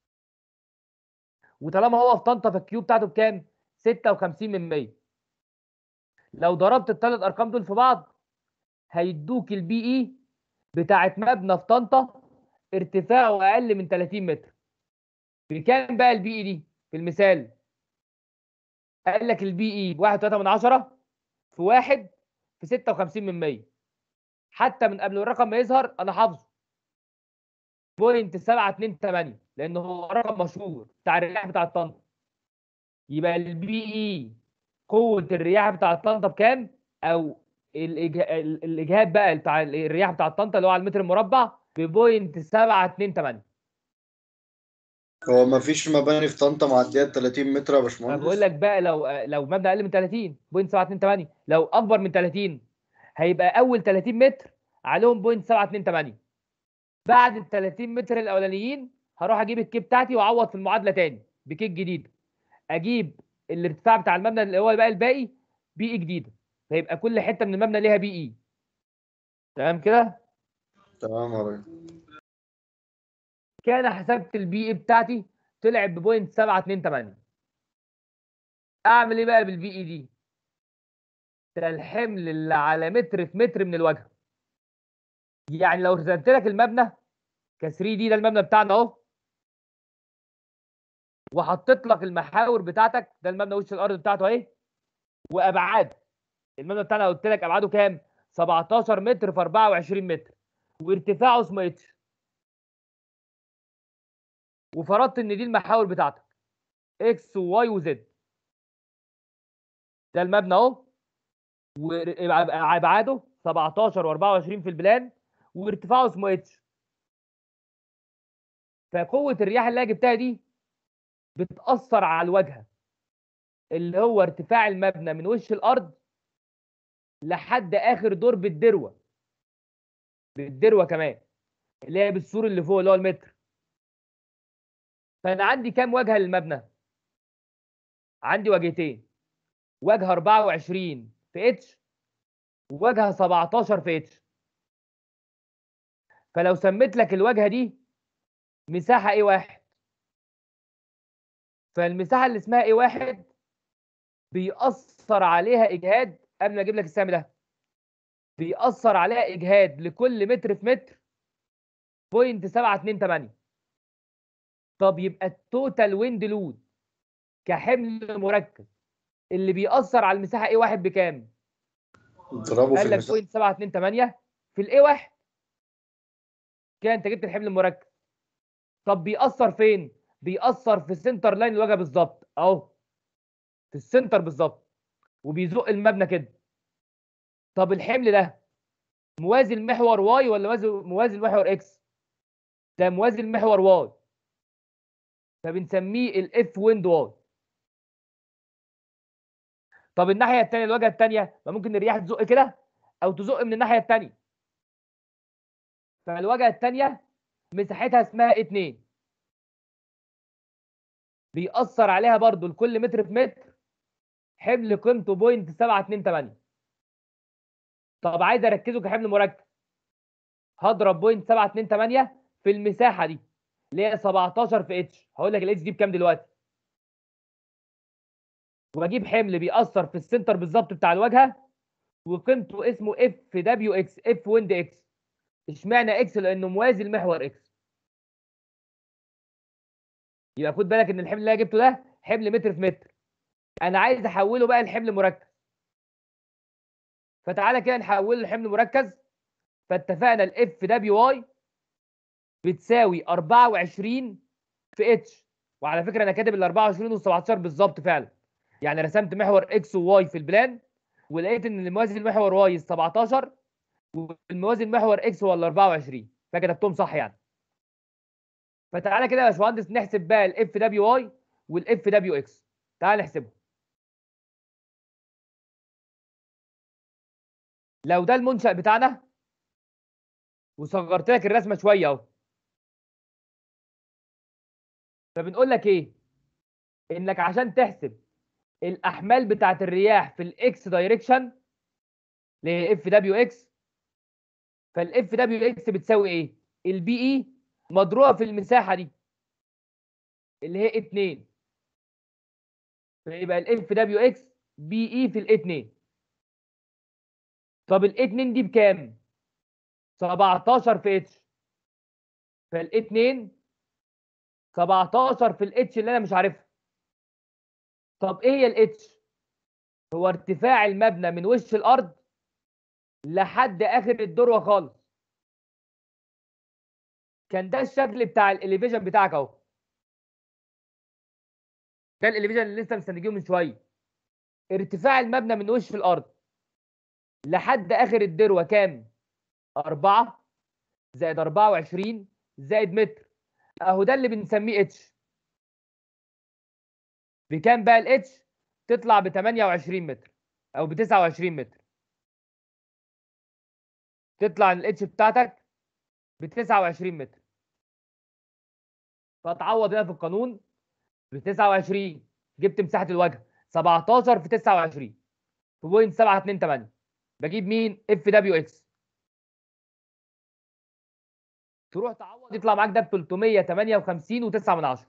وطالما هو في طنطا فالكيو بتاعته بكام 56 من 100 لو ضربت الثلاث ارقام دول في بعض هيدوك البي اي بتاعت مبنى في طنطا ارتفاعه اقل من 30 متر بكام بقى البي اي دي في المثال قال لك البي اي ب 1.3 من 10 في واحد في 56 من 100 حتى من قبل الرقم ما يظهر انا حافظه بوينت 728 لان هو رقم مشهور بتاع الرياح بتاع طنطا يبقى البي اي قوه الرياح بتاع طنطا بكام او الإجه- ال- الاجهاد بقى بتاع الرياح بتاع طنطا اللي هو على المتر المربع ببوينت 728 هو ما فيش مباني في طنطا معدية 30 متر يا انا باشمهندس بقول لك بقى لو لو مبنى اقل من 30 بوينت 728 لو اكبر من 30 هيبقى اول 30 متر عليهم بوينت 728 بعد ال 30 متر الاولانيين هروح اجيب الكيب بتاعتي واعوض في المعادله تاني بكيك جديد اجيب الارتفاع بتاع المبنى اللي هو بقى الباقي بي اي جديده فيبقى كل حته من المبنى ليها بي اي تمام كده تمام يا راجل كان حسبت البي اي بتاعتي طلعت ببوينت 728 اعمل ايه بقى بالبي اي دي ده الحمل اللي على متر في متر من الواجهه يعني لو رسمت لك المبنى ك 3 دي ده المبنى بتاعنا اهو وحطيت لك المحاور بتاعتك ده المبنى وش الارض بتاعته اهي وابعاد المبنى بتاعنا قلت لك ابعاده كام 17 متر في 24 متر وارتفاعه اسمه اتش وفرضت ان دي المحاور بتاعتك اكس وواي وزد ده المبنى اهو وابعاده 17 و24 في البلان وارتفاعه اسمه اتش فقوه الرياح اللي انا جبتها دي بتاثر على الواجهه اللي هو ارتفاع المبنى من وش الارض لحد اخر دور بالدروه بالدروه كمان اللي هي بالسور اللي فوق اللي هو المتر فانا عندي كام واجهه للمبنى عندي واجهتين واجهه 24 في اتش وواجهه 17 في اتش فلو سميت لك الواجهه دي مساحه ايه واحد فالمساحه اللي اسمها ايه واحد بيأثر عليها اجهاد قبل ما اجيب لك السهم ده بيأثر عليها اجهاد لكل متر في متر بوينت 728 طب يبقى التوتال ويند لود كحمل مركز اللي بيأثر على المساحه ايه واحد بكام؟ اضربه في قال لك المساحة بوينت 728 في الاي واحد كده انت جبت الحمل المركز طب بيأثر فين؟ بيأثر في سنتر لاين الواجهه بالظبط اهو في السنتر بالظبط وبيزق المبنى كده طب الحمل ده موازي المحور واي ولا موازي موازي المحور اكس؟ ده موازي المحور واي فبنسميه الاف ويند واي طب الناحيه الثانيه الواجهه الثانيه ما ممكن الرياح تزق كده او تزق من الناحيه الثانيه فالواجهه الثانيه مساحتها اسمها 2 بيأثر عليها برضو لكل متر في متر حمل قيمته بوينت 728 طب عايز اركزه كحمل مركز هضرب بوينت 728 في المساحه دي اللي هي 17 في اتش هقول لك الاتش دي بكام دلوقتي واجيب حمل بيأثر في السنتر بالظبط بتاع الواجهه وقيمته اسمه اف دبليو اكس اف ويند اكس اشمعنى اكس لانه موازي المحور اكس يبقى خد بالك ان الحمل اللي انا جبته ده حمل متر في متر انا عايز احوله بقى لحمل مركز فتعالى كده نحوله لحمل مركز فاتفقنا الاف دبليو واي بتساوي 24 في اتش وعلى فكره انا كاتب ال 24 وال 17 بالظبط فعلا يعني رسمت محور اكس وواي في البلان ولقيت ان الموازي المحور واي 17 والموازي المحور اكس هو ال 24 فكتبتهم صح يعني فتعالى كده يا باشمهندس نحسب بقى الاف دبليو واي والاف دبليو اكس تعالى نحسبهم لو ده المنشأ بتاعنا وصغرت لك الرسمه شويه اهو فبنقول لك ايه انك عشان تحسب الاحمال بتاعت الرياح في الاكس دايركشن اللي هي اف دبليو اكس فالاف دبليو اكس بتساوي ايه البي اي مضروبه في المساحه دي اللي هي 2 فيبقى الاف دبليو اكس بي اي في الاي 2 طب الاي 2 دي بكام 17 في اتش فالاي 2 17 في الاتش اللي انا مش عارفها طب ايه هي الاتش هو ارتفاع المبنى من وش الارض لحد اخر الذروه خالص كان ده الشكل بتاع الاليفيجن بتاعك اهو ده الاليفيجن اللي لسه مستنتجيه من شويه ارتفاع المبنى من وش الارض لحد اخر الذروه كام 4 زائد 24 زائد متر اهو ده اللي بنسميه اتش بكام بقى الاتش تطلع ب 28 متر او ب 29 متر تطلع الاتش بتاعتك ب 29 متر فتعوض هنا في القانون ب 29 جبت مساحه الواجهه 17 في 29 في بوينت 728 بجيب مين اف دبليو اكس تروح تعوض يطلع معاك ده ب 358 و9 من 10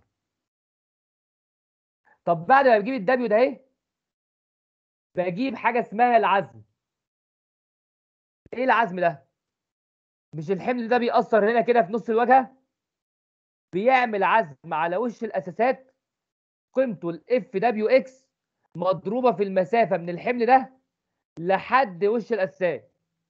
طب بعد ما بجيب الدبليو ده اهي بجيب حاجه اسمها العزم ايه العزم ده مش الحمل ده بيأثر هنا كده في نص الواجهه بيعمل عزم على وش الاساسات قيمته الاف دبليو اكس مضروبه في المسافه من الحمل ده لحد وش الاساسات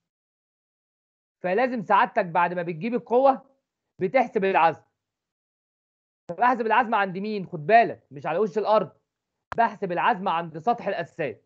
فلازم سعادتك بعد ما بتجيب القوه بتحسب العزم فبحسب العزم عند مين خد بالك مش على وش الارض بحسب العزم عند سطح الاساسات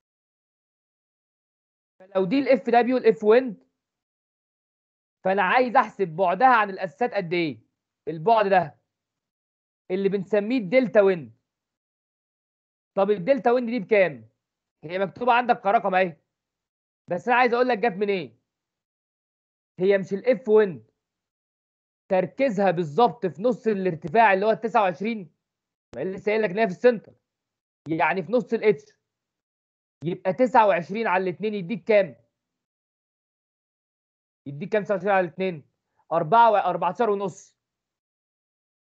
فلو دي الاف دبليو الاف ويند فانا عايز احسب بعدها عن الاساسات قد ايه البعد ده اللي بنسميه الدلتا ويند طب الدلتا ويند دي بكام هي مكتوبه عندك كرقم اهي بس انا عايز اقول لك جت منين إيه؟ هي مش الاف ويند تركيزها بالظبط في نص الارتفاع اللي هو ال 29 ما اللي لسه قايل لك ان هي في السنتر يعني في نص الاتش يبقى 29 على الاثنين يديك كام؟ يديك كام 29 على الاثنين؟ 4 و 14 ونص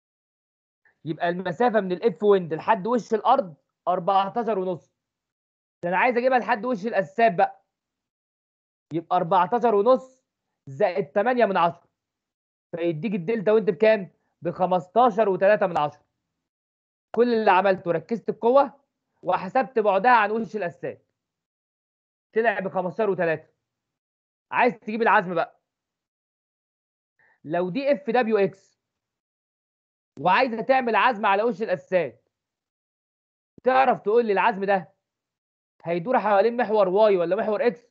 يبقى المسافه من الاف ويند لحد وش الارض 14 ونص ده انا عايز اجيبها لحد وش الاساسات بقى يبقى 14 ونص زائد 8 من 10 فيديك الدلتا وانت بكام؟ ب 15 و3 من 10 كل اللي عملته ركزت القوه وحسبت بعدها عن وش الاساسات طلع ب 15 و3 عايز تجيب العزم بقى لو دي اف دبليو اكس وعايزه تعمل عزم على وش الاساسات تعرف تقول لي العزم ده هيدور حوالين محور واي ولا محور اكس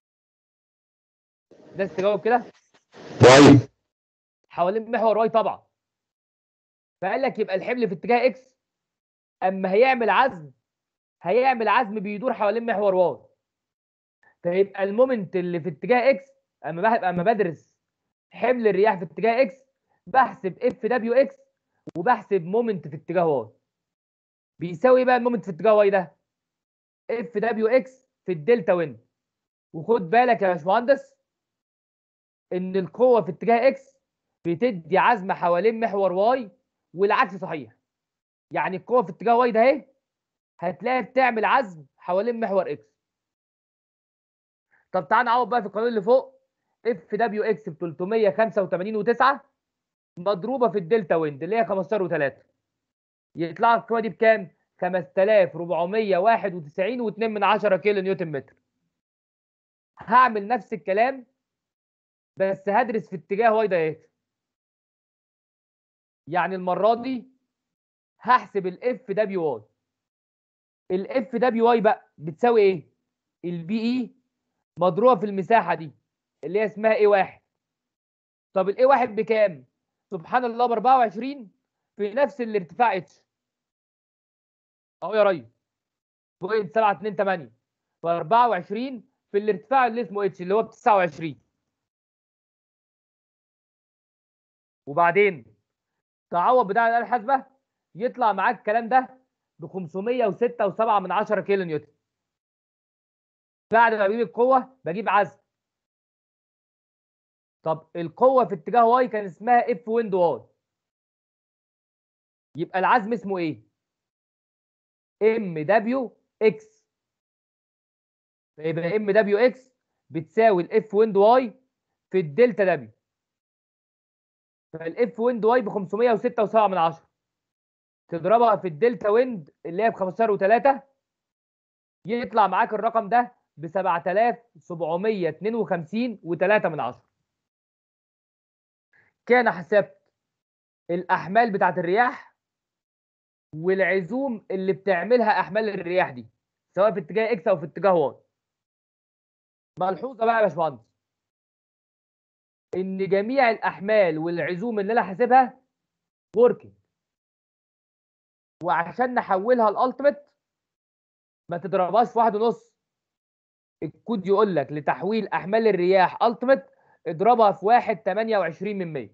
ناس تجاوب كده واي حوالين محور واي طبعا فقال لك يبقى الحمل في اتجاه اكس اما هيعمل عزم هيعمل عزم بيدور حوالين محور واي فيبقى المومنت اللي في اتجاه اكس اما بحب اما بدرس حمل الرياح في اتجاه اكس بحسب اف دبليو اكس وبحسب مومنت في اتجاه واي بيساوي ايه بقى المومنت في اتجاه واي ده اف دبليو اكس في الدلتا ويند وخد بالك يا باشمهندس ان القوه في اتجاه اكس بتدي عزم حوالين محور واي والعكس صحيح يعني القوه في اتجاه واي ده اهي هتلاقي بتعمل عزم حوالين محور اكس طب تعال نعوض بقى في القانون اللي فوق اف دبليو اكس ب 385 و9 مضروبه في الدلتا ويند اللي هي 15 و3 يطلع لك القوه دي بكام 5491 و2 من 10 كيلو نيوتن متر هعمل نفس الكلام بس هدرس في اتجاه واي ده اكس يعني المره دي هحسب الاف دبليو واي الاف دبليو واي بقى بتساوي ايه البي اي مضروبه في المساحه دي اللي هي اسمها ايه واحد طب الاي واحد بكام سبحان الله ب 24 في نفس الارتفاع اتش اهو يا ريس بوينت 728 ف 24 في الارتفاع اللي اسمه اتش اللي هو ب 29 وبعدين تعوض بتاع الاله الحاسبه يطلع معاك الكلام ده ب 506.7 من 10 كيلو نيوتن بعد ما بجيب القوه بجيب عزم طب القوه في اتجاه واي كان اسمها اف ويند واي يبقى العزم اسمه ايه ام دبليو اكس فيبقى ام دبليو اكس بتساوي الاف ويند واي في الدلتا دبليو فالاف ويند واي ب 506.7 من 10 تضربها في الدلتا ويند اللي هي ب 15 و3 يطلع معاك الرقم ده ب 7752 و3 من 10 كان حسبت الاحمال بتاعت الرياح والعزوم اللي بتعملها احمال الرياح دي سواء في اتجاه اكس او في اتجاه واي ملحوظه بقى يا باشمهندس ان جميع الاحمال والعزوم اللي انا حاسبها وركينج وعشان نحولها لالتيميت ما تضربهاش في واحد ونص الكود يقول لك لتحويل احمال الرياح التيميت اضربها في واحد 28 من 100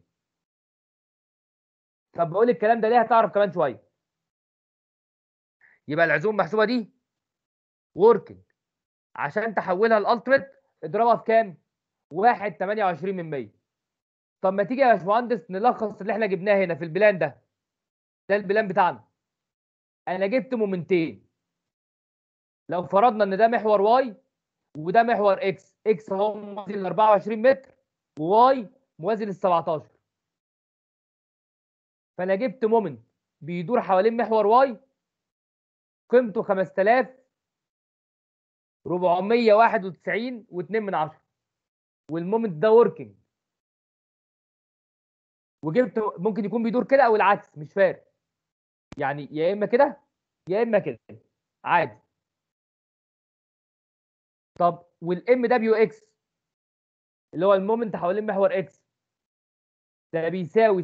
طب بقول الكلام ده ليه هتعرف كمان شويه يبقى العزوم محسوبه دي وركينج عشان تحولها لالتيميت اضربها في كام؟ 1 28 من 100 طب ما تيجي يا باشمهندس نلخص اللي احنا جبناه هنا في البلان ده ده البلان بتاعنا انا جبت مومنتين لو فرضنا ان ده محور واي وده محور اكس اكس هو موازي ل 24 متر وواي موازي لل 17 فانا جبت مومنت بيدور حوالين محور واي قيمته 5491 و2 من 10 والمومنت ده وركينج وجبت ممكن يكون بيدور كده او العكس مش فارق يعني يا اما كده يا اما كده عادي طب والام دبليو اكس اللي هو المومنت حوالين محور اكس ده بيساوي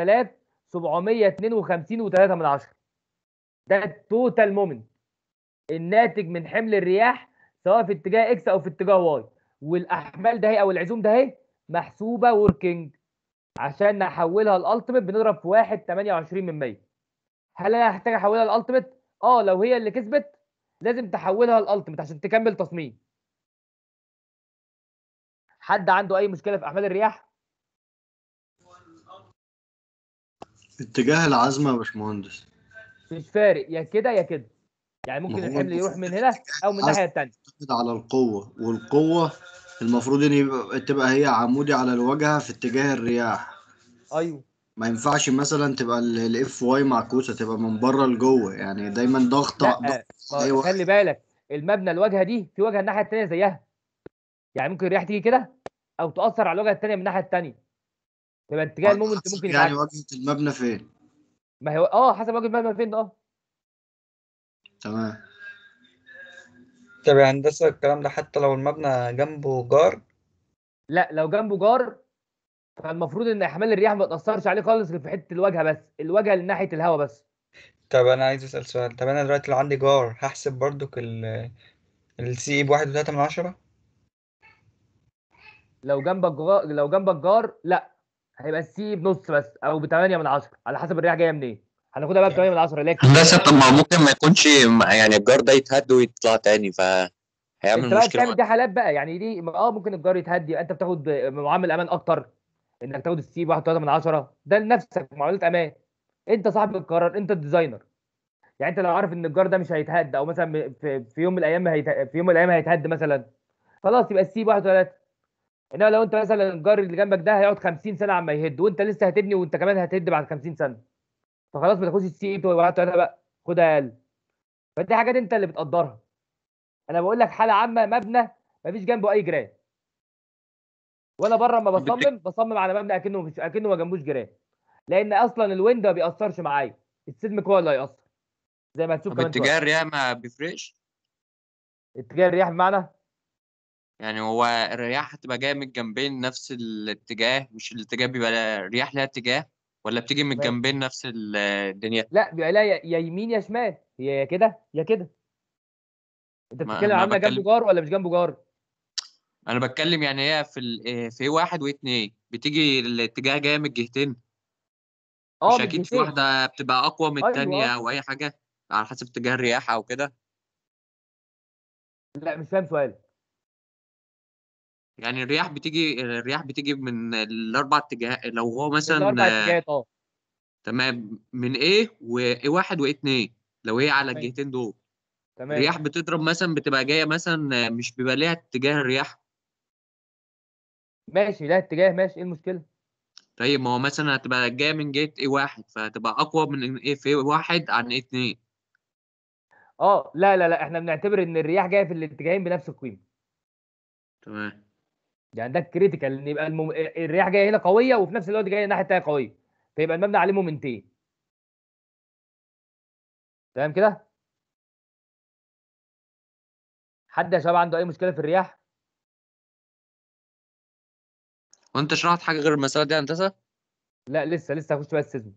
7752 و3 من 10 ده التوتال مومنت الناتج من حمل الرياح سواء في اتجاه اكس او في اتجاه واي والاحمال ده هي او العزوم ده اهي محسوبه وركينج عشان نحولها لالتيميت بنضرب في 1 28 من 100 هل انا هحتاج احولها لالتيميت اه لو هي اللي كسبت لازم تحولها لالتيميت عشان تكمل تصميم حد عنده اي مشكله في احمال الرياح اتجاه العزمة يا باشمهندس مش فارق يا كده يا كده يعني ممكن ما هو الحمل يروح المفروض من هنا او من عايز الناحيه الثانيه تعتمد على القوة والقوة المفروض ان يبقى تبقى هي عمودي على الواجهة في اتجاه الرياح ايوه ما ينفعش مثلا تبقى الاف واي معكوسة تبقى من بره لجوه يعني دايما ضغط لا ضغط ما أي واحد. خلي بالك المبنى الواجهه دي في واجهه الناحيه الثانيه زيها يعني ممكن الرياح تيجي كده او تاثر على الواجهه الثانيه من الناحيه الثانيه يبقى اتجاه المومنت حسب ممكن يعني يتعكس واجهة المبنى فين ما هو اه حسب واجهه المبنى فين اه تمام طب يا هندسة الكلام ده حتى لو المبنى جنبه جار لا لو جنبه جار فالمفروض ان احمال الرياح ما تاثرش عليه خالص غير في حته الواجهه بس الواجهه اللي ناحيه الهواء بس طب أنا عايز أسأل سؤال طب أنا دلوقتي لو عندي جار هحسب برضك ال السي إي بواحد وتلاتة من عشرة لو جنبك جار لو جنبك جار لا هيبقى السي بنص بس او ب 8 من 10 على حسب الرياح جايه منين هناخدها بقى ب 8 من 10 لكن هندسة طب ما ممكن ما يكونش يعني الجار ده يتهد ويطلع تاني فهيعمل انت بقى مشكلة بتعمل دي حالات بقى يعني دي اه ممكن الجار يتهدي انت بتاخد معامل امان اكتر انك تاخد السي ب 1.3 من 10 ده لنفسك معاملات امان انت صاحب القرار انت الديزاينر يعني انت لو عارف ان الجار ده مش هيتهد او مثلا في, في يوم من الايام هيت... في يوم من الايام هيتهد مثلا خلاص يبقى السي ب 1.3 انما لو انت مثلا الجار اللي جنبك ده هيقعد 50 سنه عما يهد وانت لسه هتبني وانت كمان هتهد بعد 50 سنه فخلاص ما تاخدش السي ب 1.3 بقى خدها اقل فدي حاجات انت اللي بتقدرها انا بقول لك حاله عامه مبنى مفيش جنبه اي جيران وانا بره لما بت- بصمم بصمم على مبنى اكنه مفيش اكنه ما جنبوش جيران لان اصلا الويند ما بيأثرش معايا السيزمك هو اللي هيأثر زي ما هتشوف طب كمان اتجاه شويه الرياح ما بيفرقش اتجاه الرياح بمعنى يعني هو الرياح هتبقى جاية من الجنبين نفس الاتجاه مش الاتجاه بيبقى الرياح ليها اتجاه ولا بتيجي من ماشي. الجنبين نفس ال- الدنيا لا بيبقى لها يا يا يمين يا شمال هي يا كده يا كده انت ما- بتتكلم ما عنها جنبه بتكلم- جار ولا مش جنبه جار انا بتكلم يعني هي في ال... في واحد واثنين بتيجي الاتجاه جاي من الجهتين اه مش من اكيد في الجهتين. واحدة بتبقى اقوى من أيوة، التانية آه. او اي حاجة على حسب اتجاه الرياح او كده لا مش فاهم سؤالك يعني الرياح بتيجي الرياح بتيجي من الاربع اتجاهات لو هو مثلا الاربع آه، اتجاهات اه تمام من ايه وايه واحد واثنين لو هي على تمام. الجهتين دول تمام الرياح بتضرب مثلا بتبقى جايه مثلا آه، مش بيبقى ليها اتجاه الرياح ماشي لا اتجاه ماشي ايه المشكله طيب ما هو مثلا هتبقى جايه من جهه ايه واحد فهتبقى اقوى من ايه في واحد عن ايه اتنين اه لا لا لا احنا بنعتبر ان الرياح جايه في الاتجاهين بنفس القيمه تمام يعني ده الكريتيكال ان يبقى المم... الرياح جايه هنا قويه وفي نفس الوقت جايه الناحيه الثانيه قويه فيبقى المبنى عليه مومنتين تمام كده حد يا شباب عنده اي مشكله في الرياح وانت شرحت حاجه غير المساله دي يا هندسه لا لسه لسه هخش بقى السيزم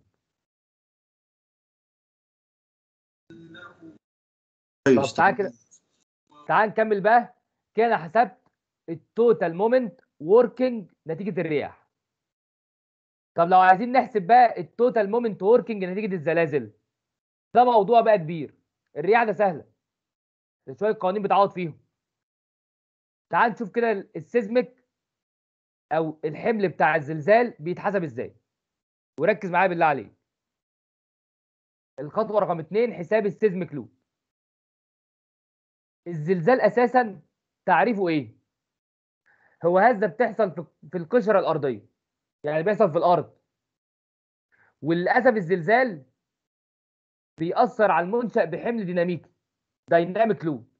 طب كويس تعال كده تعال نكمل بقى كده انا حسبت التوتال مومنت وركينج نتيجه الرياح طب لو عايزين نحسب بقى التوتال مومنت وركينج نتيجه الزلازل ده موضوع بقى كبير الرياح ده سهله ده شويه قوانين بتعوض فيهم تعال نشوف كده السيزميك او الحمل بتاع الزلزال بيتحسب ازاي وركز معايا بالله عليك الخطوه رقم اتنين حساب السيزميك لود الزلزال اساسا تعريفه ايه هو هزه بتحصل في في القشره الارضيه يعني بيحصل في الارض وللاسف الزلزال بيأثر على المنشأ بحمل ديناميكي دايناميك لود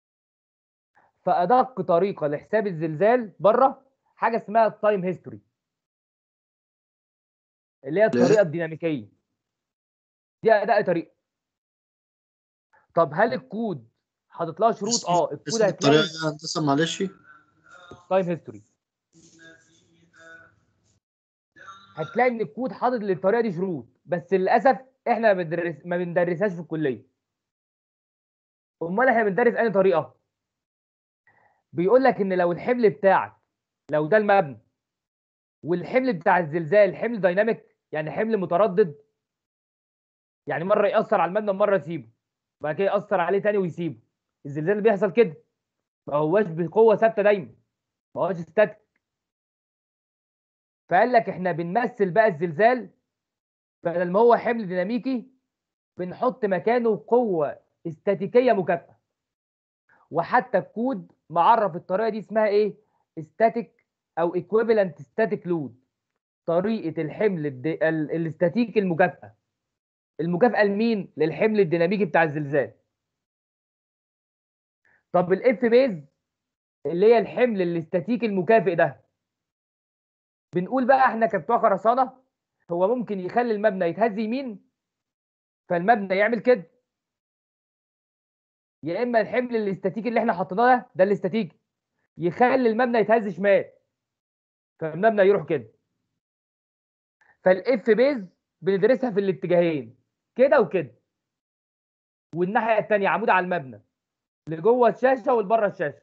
فأدق طريقة لحساب الزلزال بره حاجة اسمها التايم هيستوري اللي هي الطريقة الديناميكية دي أداء طريقة طب هل الكود حاطط لها شروط اه الكود اسم هتلاقي الطريقة يا هندسة معلش تايم هيستوري هتلاقي ان الكود حاطط للطريقه دي شروط بس للاسف احنا ما بندرس ما بندرسهاش في الكليه امال احنا بندرس انهي طريقه بيقول لك ان لو الحمل بتاعك لو ده المبنى والحمل بتاع الزلزال حمل دايناميك يعني حمل متردد يعني مره ياثر على المبنى ومره يسيبه بعد كده ياثر عليه تاني ويسيبه الزلزال اللي بيحصل كده ما هواش بقوه ثابته دايما ما هوش ستاتيك فقال لك احنا بنمثل بقى الزلزال بدل ما هو حمل ديناميكي بنحط مكانه قوه استاتيكيه مكافئه وحتى الكود معرف الطريقه دي اسمها ايه استاتيك او ايكويفالنت ستاتيك لود طريقه الحمل الد... ال... الاستاتيكي المكافئه المكافئه لمين للحمل الديناميكي بتاع الزلزال طب الاف بيز اللي هي الحمل الاستاتيكي المكافئ ده بنقول بقى احنا كبتوع خرسانه هو ممكن يخلي المبنى يتهز يمين فالمبنى يعمل كده يا اما الحمل الاستاتيكي اللي احنا حطيناه ده ده الاستاتيكي يخلي المبنى يتهز شمال فالمبنى يروح كده فالاف بيز بندرسها في الاتجاهين كده وكده والناحيه الثانيه عمود على المبنى لجوه الشاشه ولبره الشاشه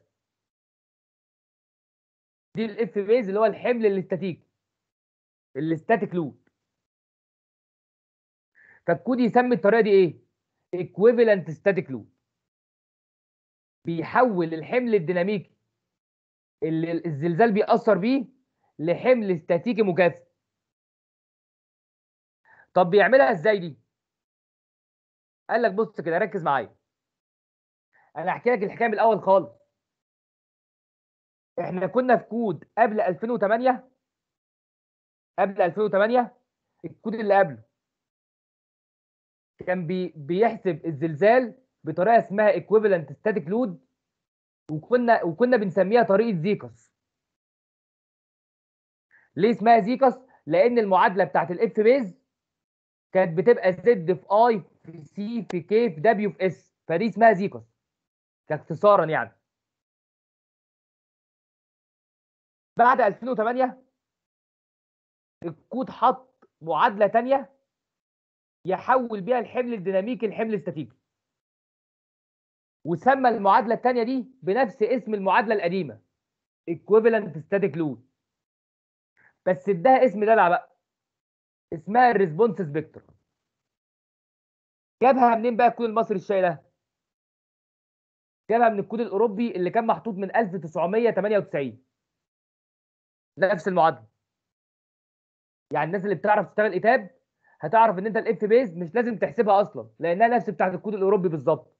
دي الاف بيز اللي هو الحمل الاستاتيكي الاستاتيك لود فالكود يسمي الطريقه دي ايه equivalent static load بيحول الحمل الديناميكي اللي الزلزال بيأثر بيه لحمل استاتيكي مكافئ طب بيعملها ازاي دي قال لك بص كده ركز معايا انا هحكي لك الحكايه من الاول خالص احنا كنا في كود قبل 2008 قبل 2008 الكود اللي قبله كان بي بيحسب الزلزال بطريقه اسمها equivalent static load وكنا وكنا بنسميها طريقه زيكوس ليه اسمها زيكوس لان المعادله بتاعت الاف بيز كانت بتبقى زد في اي في سي في كي في دبليو في اس فدي اسمها زيكوس كاختصارا يعني بعد 2008 الكود حط معادله تانية يحول بيها الحمل الديناميكي لحمل استاتيكي وسمى المعادله الثانيه دي بنفس اسم المعادله القديمه equivalent static load بس اداها اسم دلع بقى اسمها الريسبونس سبيكتر جابها منين بقى الكود المصري الشاي ده جابها من الكود الاوروبي اللي كان محطوط من 1998 نفس المعادله يعني الناس اللي بتعرف تشتغل ايتاب هتعرف ان انت الاف بيز مش لازم تحسبها اصلا لانها نفس بتاعت الكود الاوروبي بالظبط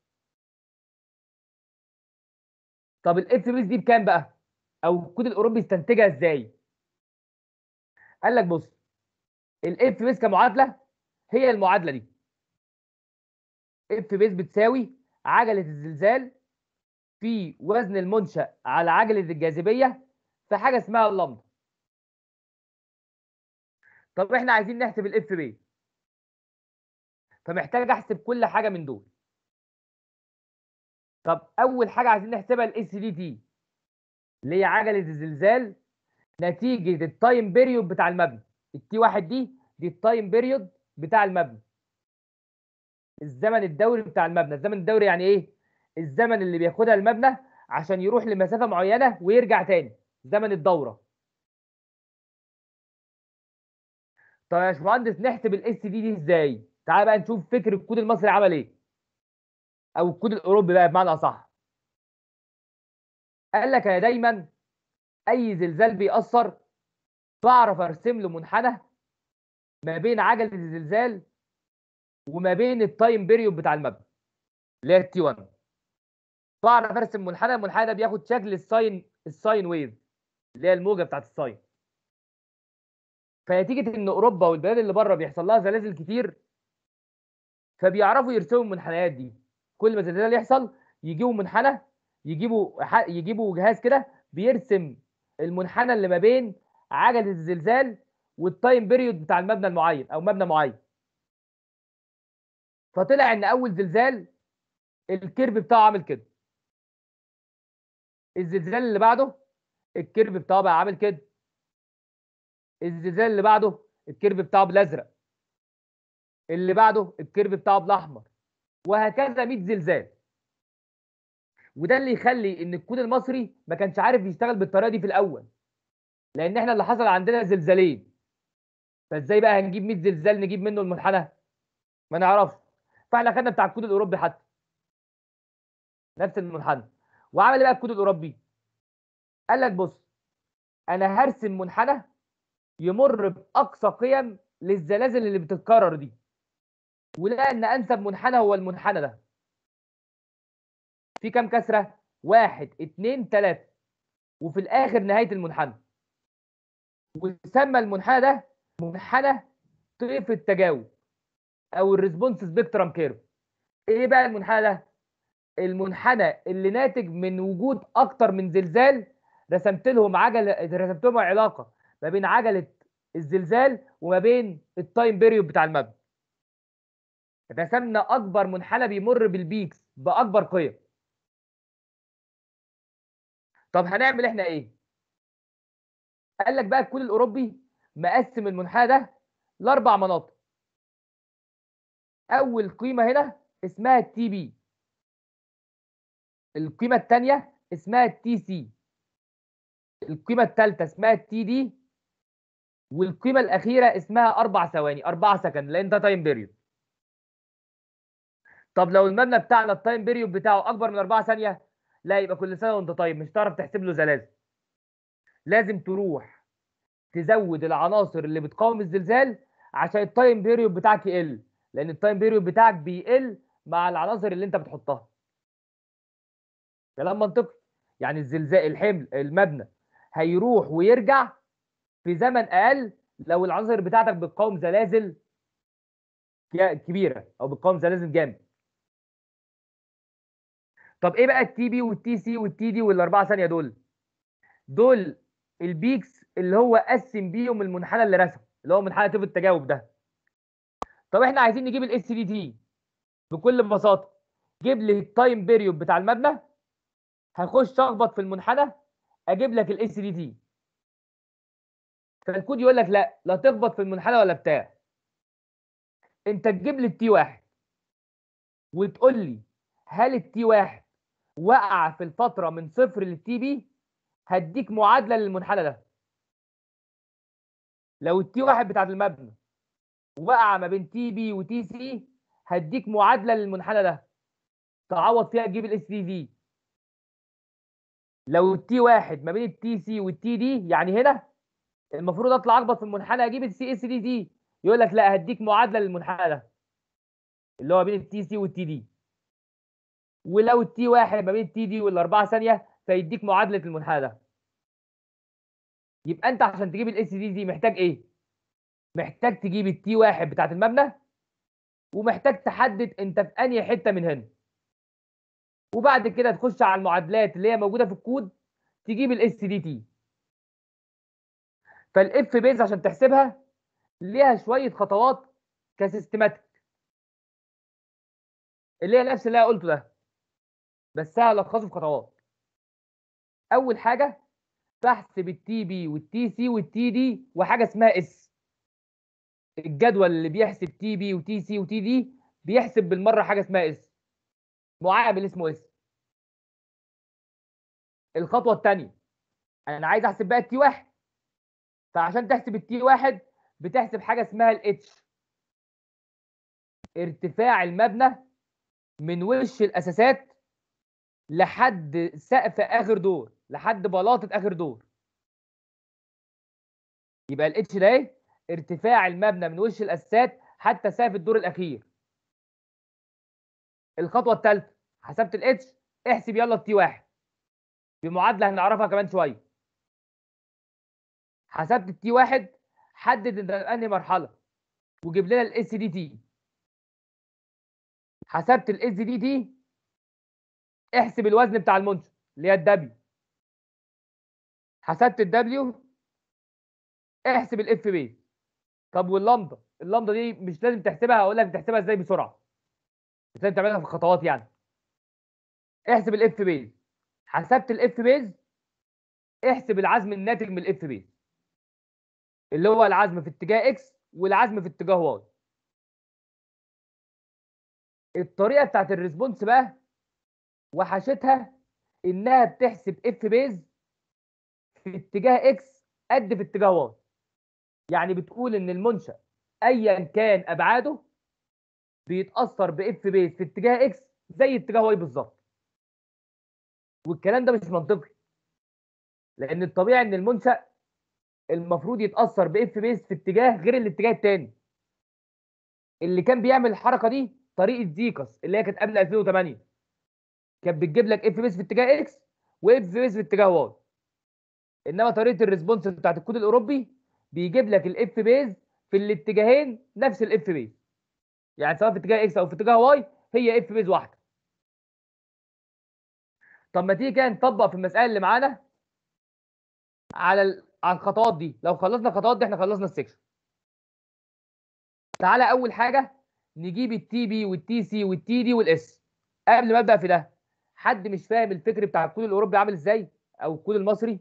طب الاف بيز دي بكام بقى او الكود الاوروبي استنتجها ازاي قال لك بص الاف بيز كمعادله هي المعادله دي اف بيز بتساوي عجله الزلزال في وزن المنشا على عجله الجاذبيه في حاجه اسمها اللمبه طب احنا عايزين نحسب الاف بيز فمحتاج احسب كل حاجه من دول طب اول حاجه عايزين نحسبها الاس دي تي اللي هي عجله الزلزال نتيجه التايم بيريود بتاع المبنى التي واحد دي دي التايم بيريود بتاع المبنى الزمن الدوري بتاع المبنى الزمن الدوري يعني ايه الزمن اللي بياخدها المبنى عشان يروح لمسافه معينه ويرجع تاني زمن الدوره طب يا باشمهندس نحسب الاس دي دي ازاي تعال بقى نشوف فكر الكود المصري عمل ايه او الكود الاوروبي بقى بمعنى اصح قال لك انا دايما اي زلزال بيأثر بعرف ارسم له منحنى ما بين عجله الزلزال وما بين التايم بيريود بتاع المبنى اللي هي التي 1 بعرف ارسم منحنى المنحنى ده بياخد شكل الساين الساين ويف اللي هي الموجه بتاعت الساين فنتيجه ان اوروبا والبلاد اللي بره بيحصل لها زلازل كتير فبيعرفوا يرسموا المنحنيات دي كل ما زلزال يحصل يجيبوا منحنى يجيبوا ح- يجيبوا جهاز كده بيرسم المنحنى اللي ما بين عجله الزلزال والتايم بيريود بتاع المبنى المعين او مبنى معين فطلع ان اول زلزال الكيرف بتاعه عامل كده الزلزال اللي بعده الكيرف بتاعه بقى عامل كده الزلزال اللي بعده الكيرف بتاعه بالازرق اللي بعده الكيرف بتاعه بالاحمر وهكذا 100 زلزال وده اللي يخلي ان الكود المصري ما كانش عارف يشتغل بالطريقه دي في الاول لان احنا اللي حصل عندنا زلزالين فازاي بقى هنجيب 100 زلزال نجيب منه المنحنى ما نعرفش فاحنا خدنا بتاع الكود الاوروبي حتى نفس المنحنى وعمل ايه بقى الكود الاوروبي قال لك بص انا هرسم منحنى يمر باقصى قيم للزلازل اللي بتتكرر دي ولقى ان انسب منحنى هو المنحنى ده في كام كسره واحد اتنين تلاته وفي الاخر نهايه المنحنى وسمى المنحنى ده منحنى طيف التجاوب او الريسبونس سبيكترم كيرف ايه بقى المنحنى ده المنحنى اللي ناتج من وجود اكتر من زلزال رسمت لهم عجله رسمت لهم علاقه ما بين عجله الزلزال وما بين التايم بيريود بتاع المبنى رسمنا اكبر منحنى بيمر بالبيكس باكبر قيم طب هنعمل احنا ايه قال لك بقى الكود الاوروبي مقسم المنحنى ده لاربع مناطق اول قيمه هنا اسمها التي بي القيمه الثانيه اسمها التي سي القيمه الثالثه اسمها التي دي والقيمه الاخيره اسمها اربع ثواني اربعه سكند لان ده تايم بيريود طب لو المبنى بتاعنا التايم بيريود بتاعه اكبر من اربعه ثانيه لا يبقى كل سنه وانت طيب مش هتعرف تحسب له زلازل لازم تروح تزود العناصر اللي بتقاوم الزلزال عشان التايم بيريود بتاعك يقل لان التايم بيريود بتاعك بيقل مع العناصر اللي انت بتحطها كلام منطقي يعني الزلزال الحمل المبنى هيروح ويرجع في زمن اقل لو العناصر بتاعتك بتقاوم زلازل ك- كبيره او بتقاوم زلازل جامد طب ايه بقى التي بي والتي سي والتي دي والاربعه ثانيه دول دول البيكس اللي هو قسم بيهم المنحنى اللي رسمه اللي هو منحنى طيف التجاوب ده طب احنا عايزين نجيب الاس دي تي بكل بساطه جيب لي التايم بيريود بتاع المبنى هخش اخبط في المنحنى اجيب لك الاس دي تي فالكود يقول لك لا لا تخبط في المنحنى ولا بتاع انت تجيب لي التي واحد وتقول لي هل التي واحد وقع في الفتره من صفر للتي بي هديك معادله للمنحنى ده لو التي واحد بتاعت المبنى وقع ما بين تي بي وتي سي هديك معادله للمنحنى ده تعوض فيها تجيب الاس دي في لو التي واحد ما بين التي سي والتي دي يعني هنا المفروض اطلع اخبط في المنحنى اجيب السي اس دي دي يقول لك لا هديك معادله للمنحنى ده اللي هو بين التي سي والتي دي ولو التي واحد ما بين التي دي والاربعه ثانيه فيديك معادله المنحنى ده يبقى انت عشان تجيب الاس دي دي محتاج ايه محتاج تجيب التي واحد بتاعت المبنى ومحتاج تحدد انت في انهي حته من هنا وبعد كده تخش على المعادلات اللي هي موجوده في الكود تجيب الاس دي تي فالاف بيز عشان تحسبها ليها شويه خطوات كسيستماتيك اللي هي نفس اللي انا قلته ده بس هلخصه في خطوات اول حاجه بحسب التي بي والتي سي والتي دي وحاجه اسمها اس الجدول اللي بيحسب تي بي وتي سي وتي دي بيحسب بالمره حاجه اسمها اس معامل اسمه اس الخطوه الثانيه انا عايز احسب بقى التي واحد فعشان تحسب التي واحد بتحسب حاجه اسمها الاتش ارتفاع المبنى من وش الاساسات لحد سقف اخر دور لحد بلاطه اخر دور يبقى الاتش ده ايه ارتفاع المبنى من وش الاساسات حتى سقف الدور الاخير الخطوه الثالثه حسبت الاتش احسب يلا التي واحد بمعادله هنعرفها كمان شويه حسبت التي واحد حدد انت انهي مرحله وجيب لنا الاس دي تي حسبت الاس دي تي احسب الوزن بتاع المنشأ اللي هي الدبليو حسبت الدبليو احسب الاف بي طب واللمضه اللمضه دي مش لازم تحسبها هقول لك تحسبها ازاي بسرعه مش لازم تعملها في خطوات يعني احسب الاف بيز حسبت الاف بيز احسب العزم الناتج من الاف بيز اللي هو العزم في اتجاه اكس والعزم في اتجاه واي الطريقه بتاعت الريسبونس بقى وحشتها انها بتحسب اف بيز في اتجاه اكس قد في اتجاه واي يعني بتقول ان المنشأ ايا كان ابعاده بيتاثر باف بيز في اتجاه اكس زي اتجاه واي بالظبط والكلام ده مش منطقي لان الطبيعي ان المنشأ المفروض يتاثر باف بيز في اتجاه غير الاتجاه الثاني اللي كان بيعمل الحركه دي طريقه زيكس اللي هي كانت قبل 2008 كانت بتجيب لك اف بيز في اتجاه اكس واف بيز في اتجاه واي انما طريقه الريسبونس بتاعت الكود الاوروبي بيجيب لك الاف بيز في الاتجاهين نفس الاف بيز يعني سواء في اتجاه اكس او في اتجاه واي هي اف بيز واحده طب ما تيجي كده نطبق في المساله اللي معانا على ال... على الخطوات دي لو خلصنا الخطوات دي احنا خلصنا السكشن تعالى اول حاجه نجيب التي بي والتي سي والتي دي والاس قبل ما ابدا في ده حد مش فاهم الفكر بتاع الكود الاوروبي عامل ازاي او الكود المصري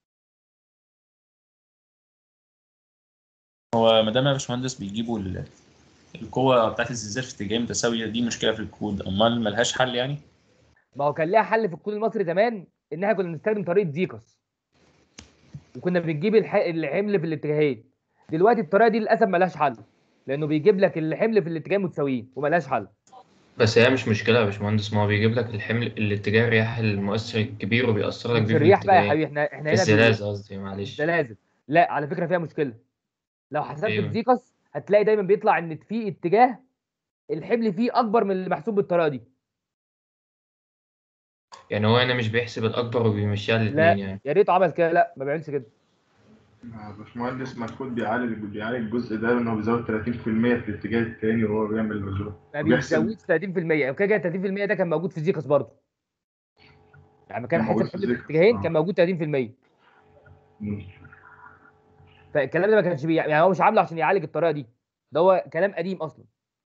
هو ما دام يا باشمهندس بيجيبوا ال- القوة بتاعت الزلزال في اتجاه متساوية دي مشكلة في الكود أمال ملهاش حل يعني؟ ما هو كان ليها حل في الكود المصري زمان ان احنا كنا بنستخدم طريقه زيكس وكنا بنجيب الح... الحمل في الاتجاهين دلوقتي الطريقه دي للاسف ملهاش حل لانه بيجيب لك الحمل في الاتجاهين متساويين وملهاش حل بس هي مش مشكلة يا باشمهندس ما هو بيجيب لك الحمل الاتجاه الرياح المؤثر الكبير وبيأثر لك مش بيه في الرياح بقى يا الاتجاهين حبيبي احنا احنا في هنا في الزلازل قصدي معلش الزلازل لا على فكره فيها مشكله لو حسبت أيوة. بزيكس هتلاقي دايما بيطلع ان في اتجاه الحمل فيه اكبر من اللي محسوب بالطريقه دي يعني هو هنا مش بيحسب الأكبر وبيمشيها لا الاتنين يعني يا ريته عمل كده لا ما بيعملش كده يا باشمهندس ما الكود بيعالج بيعالج الجزء ده ان هو بيزود 30% في الاتجاه التاني وهو بيعمل نزول ما وبيحسب- بيزودش 30% وكده كده 30% ده كان موجود في زيكس برضه يعني كان كان موجود حاسب في حمل في زيكس، الاتجاهين آه. كان موجود 30% مم. فالكلام ده ما كانش بي... يعني هو مش عامله عشان يعالج الطريقه دي ده هو كلام قديم اصلا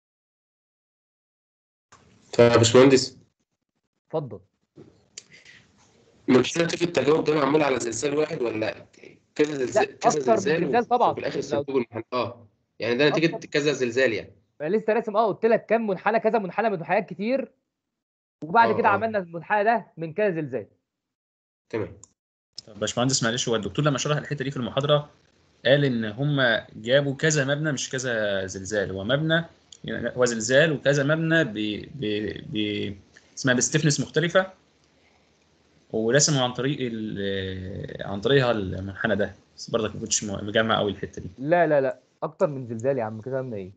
طيب يا باشمهندس اتفضل المشكلة في التجاوب ده معمول على زلزال واحد ولا كذا لا زلزال كذا اكتر من زلزال زلزال طبعا وفي الآخر لو سببوا المحل اه يعني ده نتيجة أكتر. كذا زلزال يعني انا لسه راسم اه قلت لك كام منحنى كذا منحنى من منحنيات كتير وبعد آه، كده آه. عملنا المنحنى ده من كذا زلزال تمام طب باشمهندس معلش هو الدكتور لما شرح الحتة دي في المحاضرة قال إن هم جابوا كذا مبنى مش كذا زلزال هو مبنى يعني هو زلزال وكذا مبنى ب ب ب اسمها بستفنس مختلفة ورسموا عن طريق ال- عن طريقها المنحنى ده بس برضك ما كنتش مجمع قوي الحتة دي لا لا لا اكتر من زلزال يا عم كده مبنى ايه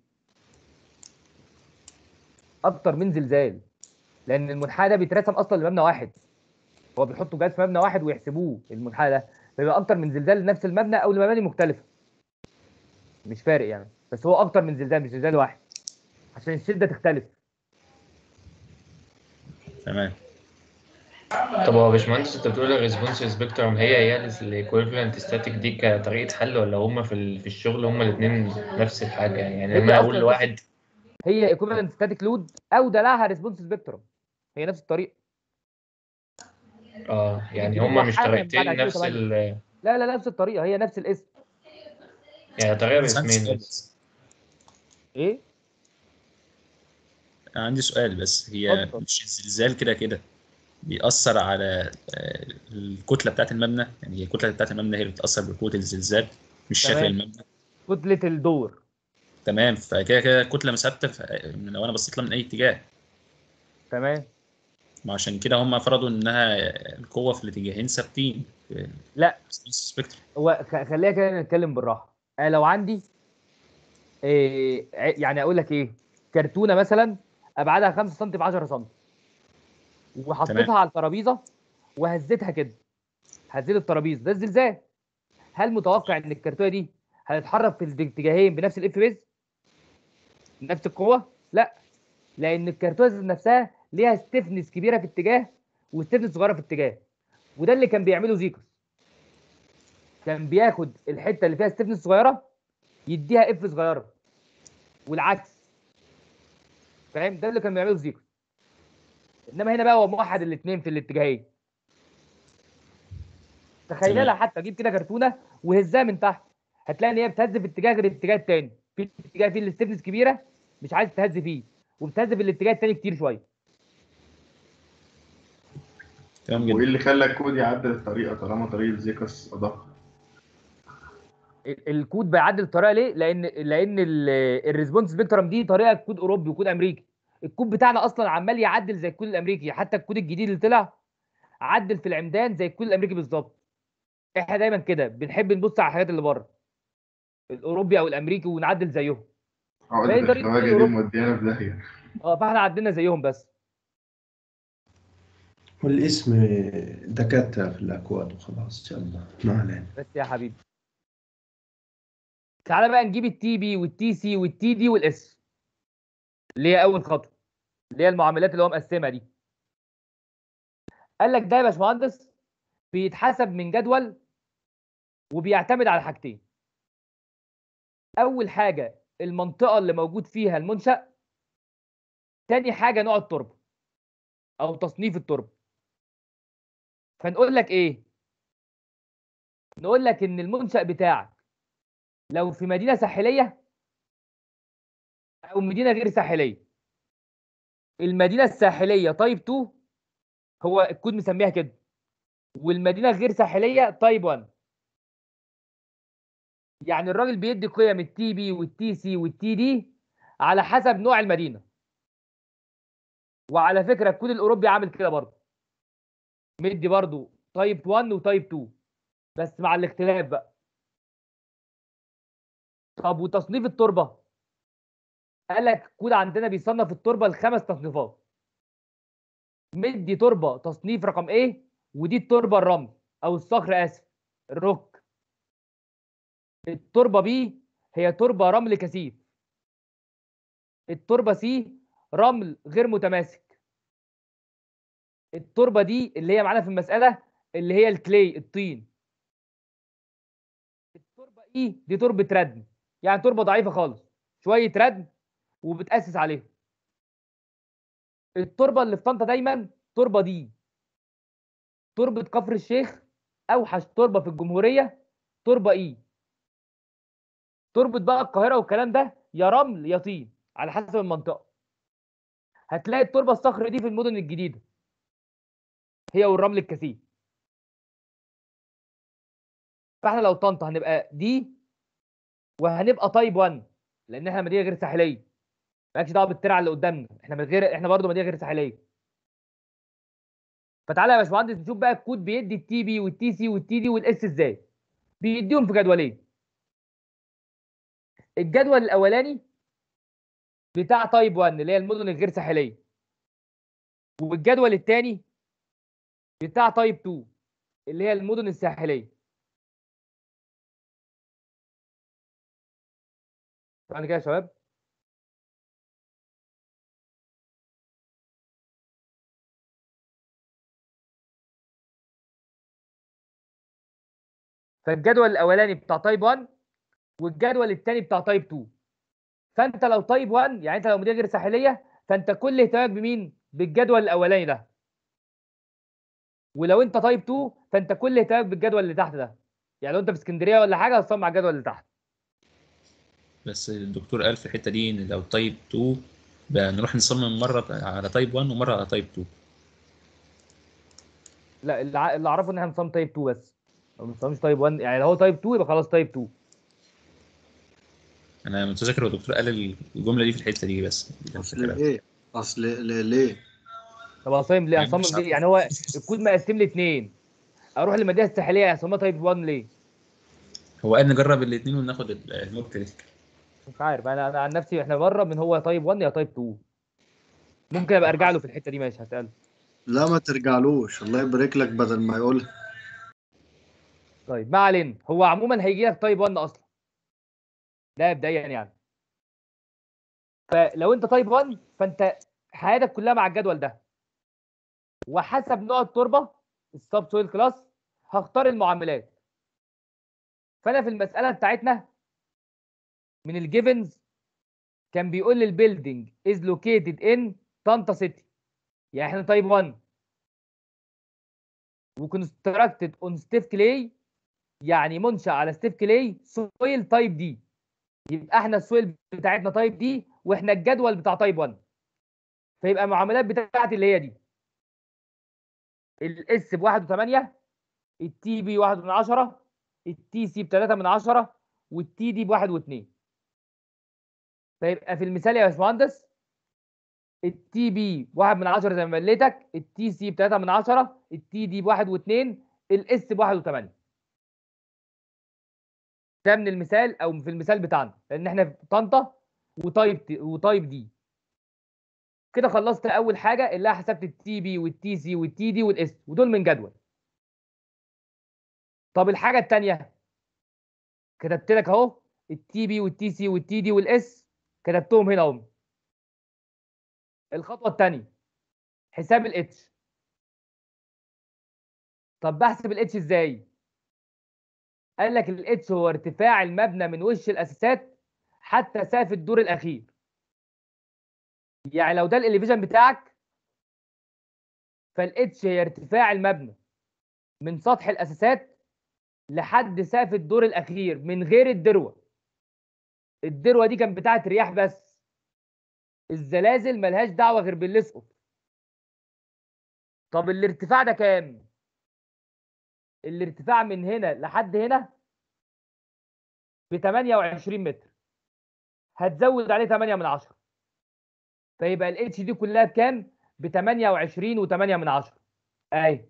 اكتر من زلزال لان المنحنى ده بيترسم اصلا لمبنى واحد هو بيحطوا جهاز في مبنى واحد ويحسبوه المنحنى ده فيبقى اكتر من زلزال لنفس المبنى او لمباني مختلفه مش فارق يعني بس هو اكتر من زلزال مش زلزال واحد عشان الشده تختلف تمام طب هو يا باشمهندس انت بتقول الريسبونس سبيكترم هي هي الايكويفالنت ستاتيك دي كطريقة حل ولا هما في ال- في الشغل هما الاتنين نفس الحاجة يعني هي لما اقول أصلاً لواحد هي ايكوفالنت ستاتيك لود او دلعها ريسبونس سبيكترم هي نفس الطريقه اه يعني دي هما مش موحدة من طريقتين بعد نفس 2008. ال لا لا نفس الطريقه هي نفس الاسم يعني طريقة بس عندي باسمين سؤال بس بس ايه عندي سؤال بس هي اتفضل. مش الزلزال كده كده بيأثر على آه، الكتلة بتاعت المبنى يعني هي الكتلة بتاعت المبنى هي اللي بتأثر بقوة الزلزال مش شكل تمام. المبنى كتله الدور تمام فكده كده الكتلة ثابتة ف- لو أنا بصيت لها من أي اتجاه تمام ما عشان كده هم فرضوا إنها القوة في الاتجاهين ثابتين في لا السبيكترم هو خ- خلينا كده نتكلم بالراحه انا لو عندي إيه ع- يعني اقول لك ايه كرتونه مثلا ابعادها 5 سم ب 10 سم وحطيتها على الترابيزه وهزيتها كده هزيت الترابيزه ده الزلزال هل متوقع ان الكرتونه دي هتتحرك في الاتجاهين بنفس الاف بيز نفس القوه لا لان الكرتونه ذات نفسها ليها ستيفنس كبيره في اتجاه وستيفنس صغيره في اتجاه وده اللي كان بيعمله زيكوس كان بياخد الحته اللي فيها ستيفنس صغيره يديها اف صغيره والعكس فاهم ده اللي كان بيعمله زيكوس انما هنا بقى هو موحد الاثنين في الاتجاهين تخيلها تمام. حتى جيب كده كرتونه وهزها من تحت هتلاقي ان هي بتهز في اتجاه غير الاتجاه الثاني في اتجاه فيه الستيفنس كبيره مش عايز تهز فيه وبتهز في الاتجاه الثاني كتير شويه تمام وايه جدا اللي خلى الكود يعدل الطريقه طالما طريقه زيكس ادق ال- الكود بيعدل الطريقه ليه؟ لان لان ال- الريسبونس سبيكترم دي طريقه كود اوروبي وكود امريكي. الكود بتاعنا اصلا عمال يعدل زي الكود الامريكي حتى الكود الجديد اللي طلع عدل في العمدان زي الكود الامريكي بالظبط. احنا دايما كده بنحب نبص على الحاجات اللي بره. الاوروبي او الامريكي ونعدل زيهم. عقدة فهي طريقة الخواجه دي الأوروبي. موديانا في داهيه اه فاحنا عدلنا زيهم بس. والاسم دكاترة في الأكواد وخلاص يلا ما علينا بس يا حبيبي تعالى بقى نجيب التي بي والتي سي والتي دي والاس اللي هي اول خطوه اللي هي المعاملات اللي هو مقسمها دي قال لك ده يا باشمهندس بيتحسب من جدول وبيعتمد على حاجتين اول حاجه المنطقه اللي موجود فيها المنشا تاني حاجه نوع التربه او تصنيف التربه فنقول لك ايه نقول لك ان المنشا بتاعك لو في مدينه ساحليه او مدينه غير ساحليه المدينه الساحليه تايب 2 هو الكود مسميها كده والمدينه غير ساحليه تايب 1 يعني الراجل بيدي قيم التي بي والتي سي والتي دي على حسب نوع المدينه وعلى فكره الكود الاوروبي عامل كده برضه مدي برضه تايب 1 وتايب 2 بس مع الاختلاف بقى طب وتصنيف التربه قال لك الكود عندنا بيصنف التربه لخمس تصنيفات مدي تربه تصنيف رقم ايه ودي التربه الرمل او الصخر اسف الروك التربه بي هي تربه رمل كثيف التربه سي رمل غير متماسك التربه دي اللي هي معانا في المساله اللي هي الكلي الطين التربه اي دي تربه ردم يعني تربه ضعيفه خالص شويه ردم وبتاسس عليها التربه اللي في طنطا دايما تربه دي تربه كفر الشيخ اوحش تربه في الجمهوريه تربه اي تربه بقى القاهره والكلام ده يا رمل يا طين على حسب المنطقه هتلاقي التربه الصخر دي في المدن الجديده هي والرمل الكثيف فاحنا لو طنطا هنبقى دي وهنبقى تايب 1 لان احنا مدينه غير ساحليه مالكش دعوه بالترعه اللي قدامنا احنا من غير احنا برضه مدينه غير ساحليه فتعالى يا باشمهندس نشوف بقى الكود بيدي التي بي والتي سي والتي دي والاس ازاي بيديهم في جدولين الجدول الاولاني بتاع تايب 1 اللي هي المدن الغير ساحليه والجدول الثاني بتاع تايب 2 اللي هي المدن الساحليه ثواني كده يا شباب فالجدول الاولاني بتاع تايب 1 والجدول الثاني بتاع تايب 2 فانت لو تايب 1 يعني انت لو مدينه غير ساحليه فانت كل اهتمامك بمين بالجدول الاولاني ده ولو انت تايب 2 فانت كل اهتمامك بالجدول اللي تحت ده يعني لو انت في اسكندريه ولا حاجه هتصمم على الجدول اللي تحت بس الدكتور قال في الحته دي ان لو تايب 2 بقى نروح نصمم مره على تايب 1 ومره على تايب 2 لا اللي ع- اللي اعرفه ان احنا بنصمم تايب 2 بس ما بنصممش تايب 1 يعني لو هو تايب 2 يبقى خلاص تايب 2 انا متذكر هو الدكتور قال الجمله دي في الحته دي بس اللي أنا اصل فاكرها. ليه اصل ليه, ليه؟ طب اصمم ليه يعني اصمم مش ليه يعني هو الكود مقسم لي اثنين اروح للمدينه الساحليه اصممها تايب 1 ليه هو قال نجرب الاثنين وناخد المود كريتيك مش عارف انا انا عن نفسي احنا بره من هو تايب 1 يا تايب 2 ممكن ابقى ارجع له في الحته دي ماشي هساله لا ما ترجعلوش الله يبارك لك بدل ما يقولها طيب ما علينا هو عموما هيجي لك تايب 1 اصلا ده مبدئيا يعني فلو انت تايب 1 فانت حياتك كلها مع الجدول ده وحسب نوع التربه السب سويل كلاس هختار المعاملات فانا في المساله بتاعتنا من الجيفنز كان بيقول لي البيلدينج از لوكيتد ان طنطا سيتي يعني احنا تايب 1 وكونستراكتد اون ستيف كلاي يعني منشأ على ستيف كلاي سويل تايب دي يبقى احنا السويل بتاعتنا تايب دي واحنا الجدول بتاع تايب 1 فيبقى المعاملات بتاعتي اللي هي دي الاس ب 1 و8 التي بي 1 من 10 التي سي ب 3 من 10 والتي دي ب 1 و2 فيبقى في المثال يا باشمهندس التي بي 1 من 10 زي ما مليتك التي سي ب 3 من 10 التي دي ب 1 و2 الاس ب 1 و8 ده من المثال او في المثال بتاعنا لان احنا في طنطا وتايب تي- وتايب دي كده خلصت اول حاجه اللي أنا حسبت التي بي والتي سي والتي دي والاس ودول من جدول طب الحاجه الثانيه كتبت لك اهو التي بي والتي سي والتي دي والاس كتبتهم هنا اهم الخطوه الثانيه حساب الاتش طب بحسب الاتش ازاي قال لك الاتش هو ارتفاع المبنى من وش الاساسات حتى سقف الدور الاخير يعني لو ده الاليفيجن بتاعك فالاتش هي ارتفاع المبنى من سطح الاساسات لحد سقف الدور الاخير من غير الدروه الدروه دي كانت بتاعت رياح بس الزلازل ملهاش دعوه غير باللي يسقط طب الارتفاع ده كام الارتفاع من هنا لحد هنا ب 28 متر هتزود عليه 8 من 10 فيبقى الاتش دي كلها بكام ب 28 و8 من 10 اهي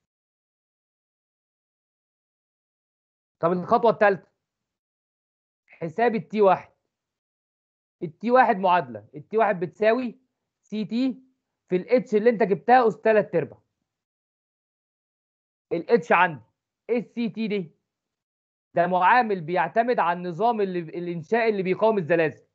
طب الخطوه الثالثه حساب التي واحد التي واحد معادله التي واحد بتساوي سي تي في الاتش اللي انت جبتها اس 3 ارباع الاتش عندي ايه السي تي دي ده معامل بيعتمد على النظام اللي الانشاء اللي بيقاوم الزلازل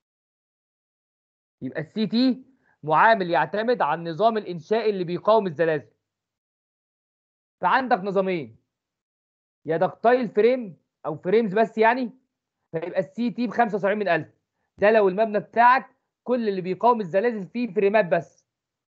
يبقى السي تي معامل يعتمد على النظام الانشائي اللي بيقاوم الزلازل فعندك نظامين يا دكتايل فريم او فريمز بس يعني فيبقى السي تي ب 75 من 1000 ده لو المبنى بتاعك كل اللي بيقاوم الزلازل فيه فريمات بس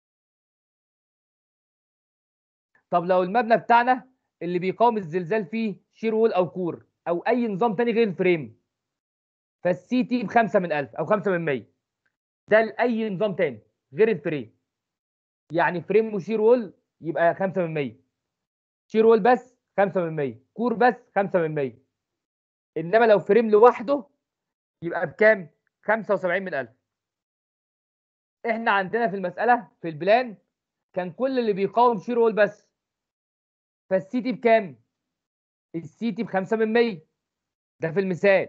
طب لو المبنى بتاعنا اللي بيقاوم الزلزال فيه شير وول او كور او اي نظام تاني غير الفريم فالسي تي ب 5 من 1000 او 5 من 100 ده لاي نظام تاني غير الفريم يعني فريم وشير وول يبقى 5 من 100 شير وول بس 5 من 100 كور بس 5 من 100 انما لو فريم لوحده يبقى بكام 75 من 1000 احنا عندنا في المساله في البلان كان كل اللي بيقاوم شير وول بس فالسي تي بكام السي تي ب 5 من 100 ده في المثال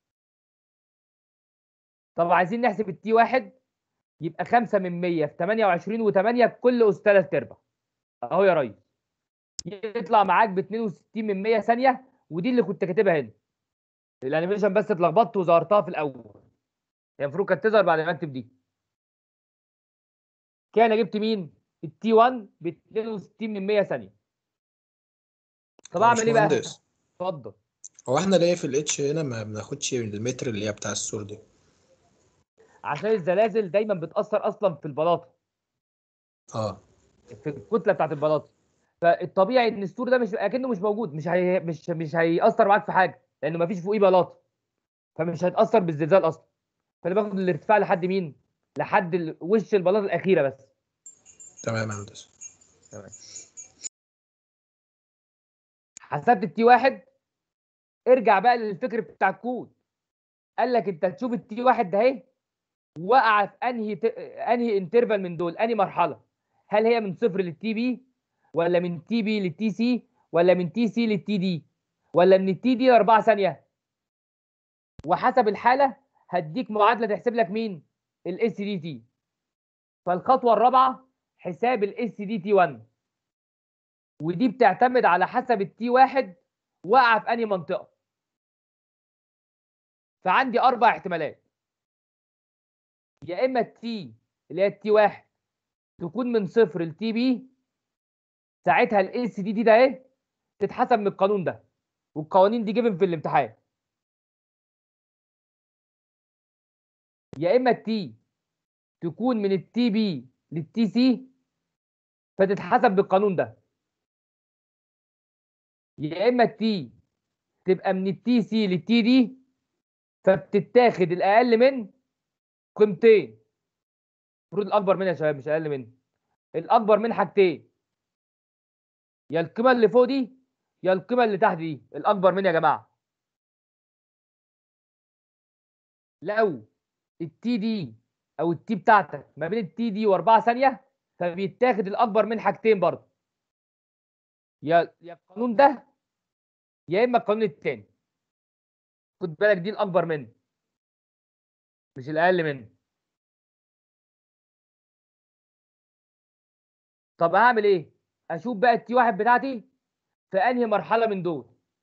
طب عايزين نحسب التي واحد يبقى 5 من 100 في 28 و8 بكل اس 3 ارباع اهو يا ريس يطلع معاك ب 62 من 100 ثانيه ودي اللي كنت كاتبها هنا الانيميشن بس اتلخبطت وظهرتها في الاول هي المفروض كانت تظهر بعد ما اكتب دي كده انا جبت مين التي 1 ب 62 من 100 ثانيه طب هو اعمل ايه بقى باشمهندس، اتفضل هو احنا ليه في الاتش هنا ما بناخدش المتر اللي هي بتاع السور دي عشان الزلازل دايما بتاثر اصلا في البلاطه اه في الكتله بتاعت البلاطه فالطبيعي ان السور ده مش اكنه مش موجود مش هي... مش مش هيأثر معاك في حاجه لانه ما فيش فوقيه بلاطه فمش هيتأثر بالزلزال اصلا فانا باخد الارتفاع لحد مين لحد ال- وش البلاطه الاخيره بس تمام يا هندسه تمام حسبت التي واحد ارجع بقى للفكر بتاع الكود قال لك انت تشوف التي واحد ده اهي وقع في انهي ت... انهي انترفال من دول انهي مرحله هل هي من صفر للتي بي ولا من تي بي للتي سي ولا من تي سي للتي دي ولا من التي دي لاربعه ثانيه وحسب الحاله هديك معادله تحسب لك مين الاس دي تي فالخطوه الرابعه حساب الاس دي تي 1 ودي بتعتمد على حسب التي واحد وقع في انهي منطقه فعندي اربع احتمالات يا اما التي اللي هي التي واحد تكون من صفر لتي بي ساعتها الاس دي دي ده ايه تتحسب من القانون ده والقوانين دي جيفن في الامتحان يا اما التي تكون من التي بي للتي سي فتتحسب بالقانون ده يا اما التي تبقى من التي سي للتي دي فبتتاخد الاقل من قيمتين المفروض الاكبر منها يا شباب مش اقل منها الاكبر من حاجتين يا القيمه اللي فوق دي يا القيمه اللي تحت دي الاكبر من يا جماعه لو التي دي او التي بتاعتك ما بين التي دي واربعة ثانيه فبيتاخد الاكبر من حاجتين برضه يا يا القانون ده يا اما القانون التاني خد بالك دي الاكبر منه مش الاقل منه طب هعمل ايه اشوف بقى التي واحد بتاعتي في انهي مرحله من دول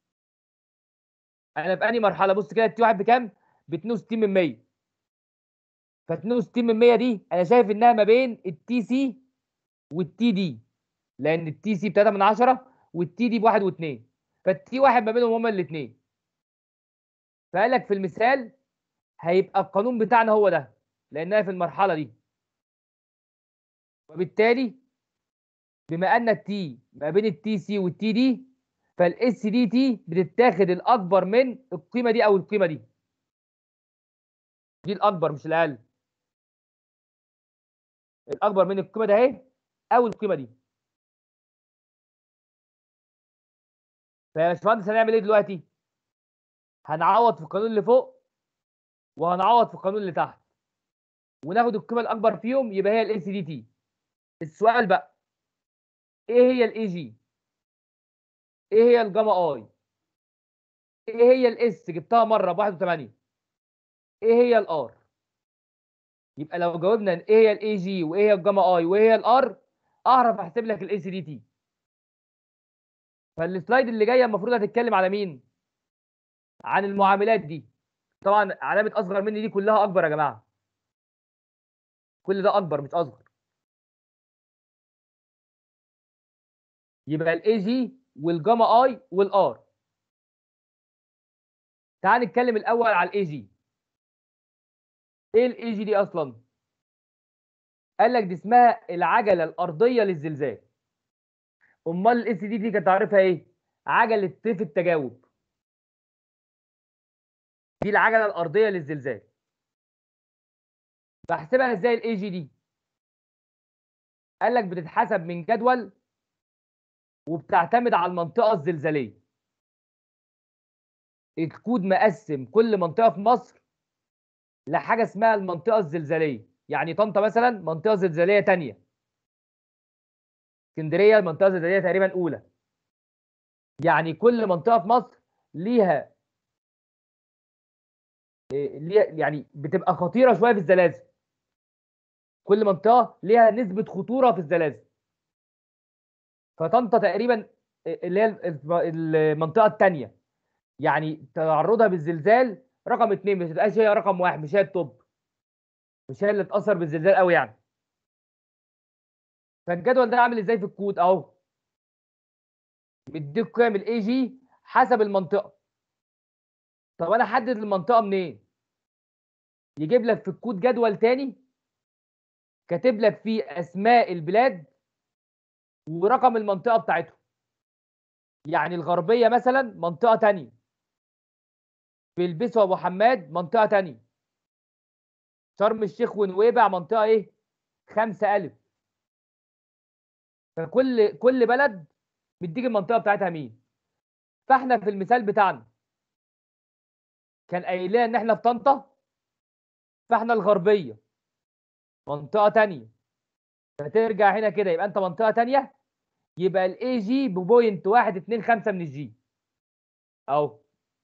انا في انهي مرحله بص كده التي واحد بكام ب 62 من 100 ف 62 من 100 دي انا شايف انها ما بين التي سي والتي دي لان التي سي ب 3 من 10 والتي دي بواحد واثنين فالتي واحد ما بينهم هما الاثنين فقال لك في المثال هيبقى القانون بتاعنا هو ده لانها في المرحله دي وبالتالي بما ان التي ما بين التي سي والتي دي فالاس دي تي بتتاخد الاكبر من القيمه دي او القيمه دي دي الاكبر مش الاقل الاكبر من القيمه ده اهي او القيمه دي فيا باشمهندس هنعمل ايه دلوقتي هنعوض في القانون اللي فوق وهنعوض في القانون اللي تحت وناخد القيمه الاكبر فيهم يبقى هي الاس دي تي السؤال بقى ايه هي الاي جي ايه هي الجاما اي ايه هي الاس جبتها مره ب 1.8 ايه هي الار يبقى لو جاوبنا ايه هي الاي جي وايه هي الجاما اي وايه هي الار اعرف احسب لك الاس دي تي فالسلايد اللي جايه المفروض هتتكلم على مين عن المعاملات دي طبعا علامه اصغر مني دي كلها اكبر يا جماعه كل ده اكبر مش اصغر يبقى الاي جي والجاما اي والار تعال نتكلم الاول على الاي جي ايه الاي جي دي اصلا قال لك دي اسمها العجله الارضيه للزلزال امال الاس دي دي كانت تعرفها ايه عجله طيف التجاوب دي العجله الارضيه للزلزال بحسبها ازاي الاي جي دي قال لك بتتحسب من جدول وبتعتمد على المنطقه الزلزاليه الكود مقسم كل منطقه في مصر لحاجه اسمها المنطقه الزلزاليه يعني طنطا مثلا منطقه زلزاليه ثانيه اسكندريه منطقه زلزاليه تقريبا اولى يعني كل منطقه في مصر ليها إيه، ليها يعني بتبقى خطيره شويه في الزلازل كل منطقه ليها نسبه خطوره في الزلازل فطنطا تقريبا اللي هي المنطقه الثانيه يعني تعرضها بالزلزال رقم اثنين مش تبقاش هي رقم واحد مش هي التوب مش هي اللي اتاثر بالزلزال قوي يعني فالجدول ده عامل ازاي في الكود اهو مديك قيم الاي جي حسب المنطقه طب انا احدد المنطقه منين يجيب لك في الكود جدول تاني كاتب لك فيه اسماء البلاد ورقم المنطقه بتاعتهم يعني الغربيه مثلا منطقه تانية بلبسوا ابو حماد منطقه تانية شرم الشيخ ونويبع منطقه ايه خمسة ألف فكل كل بلد بيديك المنطقه بتاعتها مين فاحنا في المثال بتاعنا كان قايل لنا ان احنا في طنطا فاحنا الغربيه منطقه تانية فترجع هنا كده يبقى انت منطقه تانية يبقى الاي جي ببوينت 125 من الجي اهو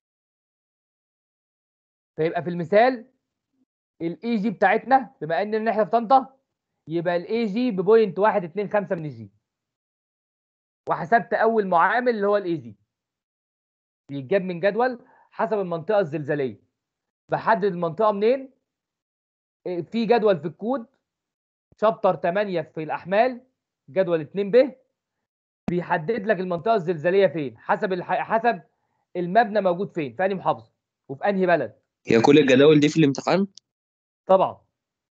فيبقى في المثال الاي جي بتاعتنا بما ان احنا في طنطا يبقى الاي جي ببوينت 125 من الجي وحسبت اول معامل اللي هو الاي جي بيتجاب من جدول حسب المنطقه الزلزاليه بحدد المنطقه منين إيه، في جدول في الكود شابتر 8 في الاحمال جدول 2 ب بيحدد لك المنطقه الزلزاليه فين حسب الح... حسب المبنى موجود فين في انهي محافظه وفي انهي بلد هي كل الجداول دي في الامتحان طبعا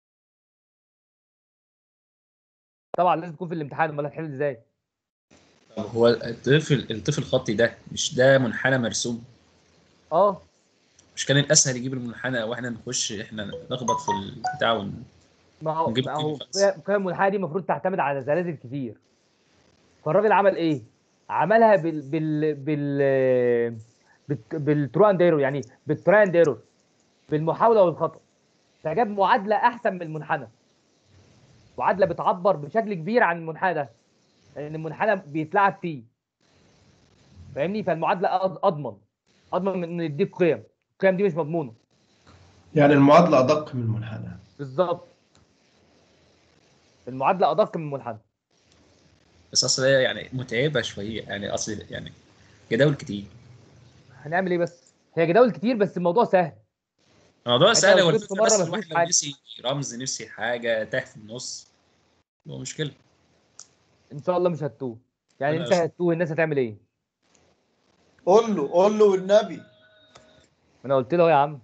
طبعا لازم تكون في الامتحان امال هتحل ازاي طب هو الطفل الطفل الخطي ده مش ده منحنى مرسوم اه مش كان الاسهل يجيب المنحنى واحنا نخش احنا نخبط في البتاع ون... ما هو ونجيب ما هو القيمة قيم المنحنى دي المفروض تعتمد على زلازل كتير فالراجل عمل ايه عملها بال بال بال بالت- بالترو اند ايرور يعني بالتراي اند ايرور بالمحاوله والخطا فجاب معادله احسن من المنحنى معادله بتعبر بشكل كبير عن المنحنى ده لان المنحنى بيتلعب فيه فاهمني فالمعادله أض- اضمن اضمن من انه يديك قيم القيم دي مش مضمونه يعني المعادلة أدق من المنحنى بالظبط المعادله ادق من المنحنى بس اصل هي يعني متعبه شويه يعني اصل يعني جداول كتير هنعمل ايه بس هي جداول كتير بس الموضوع سهل الموضوع أنت سهل لو هو جبت الفكره مرة بس مفيش الواحد لو حاجة. نسي رمز نسي حاجه تاه في النص هو مشكله ان شاء الله مش هتوه يعني أنا انت أشوف. هتوه الناس هتعمل ايه قول له قول له والنبي انا قلت له أهو يا عم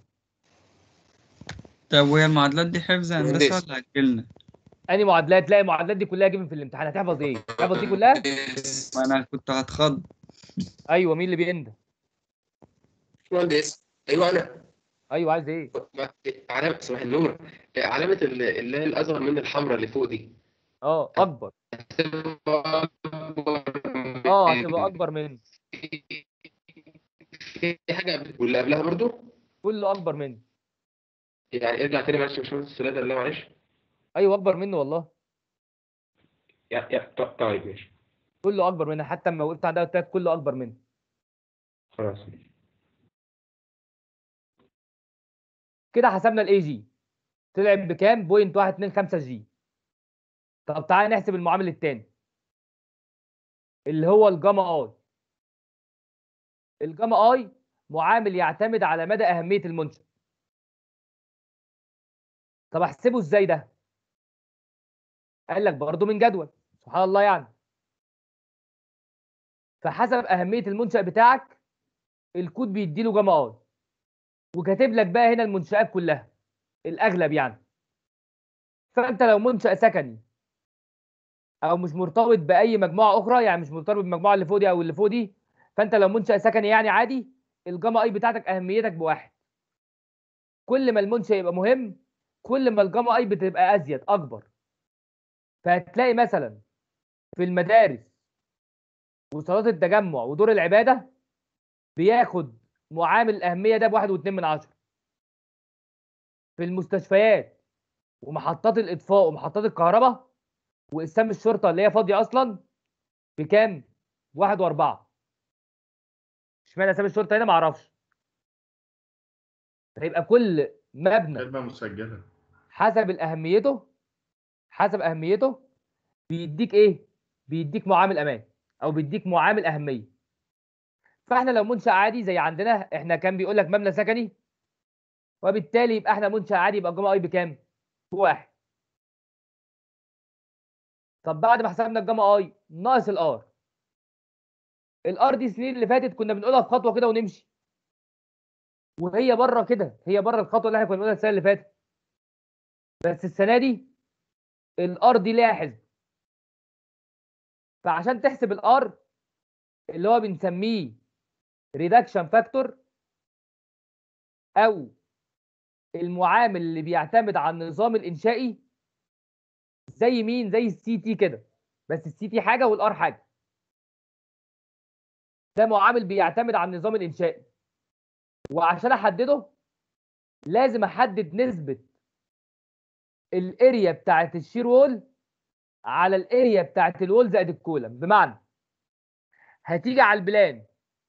طب وهي المعادلات دي حفظ هندسة مهندس. ولا أجلنا؟ انهي معادلات لا المعادلات دي كلها جيفن في الامتحان هتحفظ ايه هتحفظ دي كلها ما أنا كنت هتخض ايوه مين اللي بينده باشمهندس ايوه انا ايوه عايز ايه ما- علامة صباح النور علامة ال- اللي هي الأصغر من الحمراء اللي فوق دي اه اكبر اه هتبقى اكبر منه في حاجة قبل- واللي قبلها برضو كله اكبر منه يعني ارجع تاني معلش يا باشمهندس السلاله اللي معلش ايوه اكبر منه والله يا يا ط- طيب ماشي كله اكبر منه حتى لما وقفت عندها قلت لك كله اكبر منه خلاص كده حسبنا الاي جي طلع بكام؟ بوينت 125 جي طب تعالى نحسب المعامل الثاني اللي هو الجاما اي الجاما اي معامل يعتمد على مدى اهميه المنشأ طب احسبه ازاي ده؟ قال لك برضه من جدول سبحان الله يعني فحسب اهميه المنشأ بتاعك الكود بيديله جاما اي وكاتب لك بقى هنا المنشآت كلها الاغلب يعني فانت لو منشأ سكني او مش مرتبط باي مجموعه اخرى يعني مش مرتبط بالمجموعه اللي فوق دي او اللي فوق دي فانت لو منشأ سكني يعني عادي الجاما اي بتاعتك اهميتك بواحد كل ما المنشأ يبقى مهم كل ما الجاما اي بتبقى ازيد اكبر فهتلاقي مثلا في المدارس وصالات التجمع ودور العباده بياخد معامل الاهميه ده بواحد واتنين من عشرة في المستشفيات ومحطات الاطفاء ومحطات الكهرباء واقسام الشرطه اللي هي فاضيه اصلا بكام؟ واحد واربعه اشمعنى اقسام الشرطه هنا معرفش فيبقى كل مبنى خدمة مسجلة حسب اهميته حسب اهميته بيديك ايه؟ بيديك معامل امان او بيديك معامل اهميه فاحنا لو منشأ عادي زي عندنا احنا كان بيقول لك مبنى سكني وبالتالي يبقى احنا منشأ عادي يبقى الجاما اي بكام؟ بواحد طب بعد ما حسبنا الجاما اي ناقص الار الار دي السنين اللي فاتت كنا بنقولها في خطوه كده ونمشي وهي بره كده هي بره الخطوه اللي احنا كنا بنقولها السنه اللي فاتت بس السنه دي الار دي ليها حسب فعشان تحسب الار اللي هو بنسميه ريدكشن فاكتور او المعامل اللي بيعتمد على النظام الانشائي زي مين زي السي تي كده بس السي تي حاجه والار حاجه ده معامل بيعتمد على النظام الانشائي وعشان احدده لازم احدد نسبه الاريا بتاعت الشير وول على الاريا بتاعت الوول زائد الكولم بمعنى هتيجي على البلان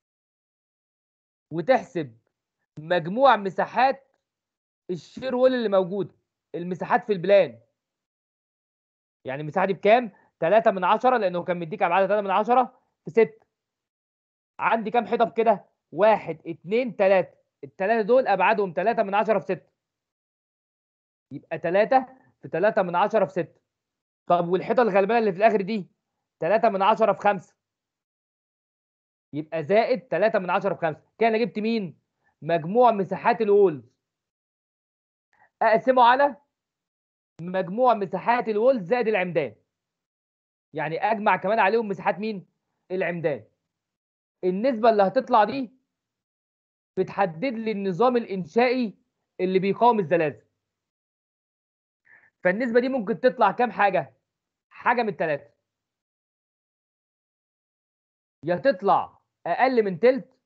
وتحسب مجموع مساحات الشير وول اللي موجوده المساحات في البلان يعني المساحه دي بكام 3 من 10 لانه كان مديك ابعاد 3 من 10 في 6 عندي كام حيطه بكده 1 2 3 الثلاثه دول ابعادهم 3 من 10 في 6 يبقى 3 في 3 من 10 في 6 طب والحيطه الغلبانه اللي في الاخر دي 3 من 10 في 5 يبقى زائد 3 من 10 في 5 كده انا جبت مين مجموع مساحات الوولز اقسمه على مجموع مساحات الوولز زائد العمدان يعني اجمع كمان عليهم مساحات مين العمدان النسبه اللي هتطلع دي بتحدد لي النظام الانشائي اللي بيقاوم الزلازل فالنسبه دي ممكن تطلع كام حاجه حاجه من الثلاثه يا تطلع اقل من تلت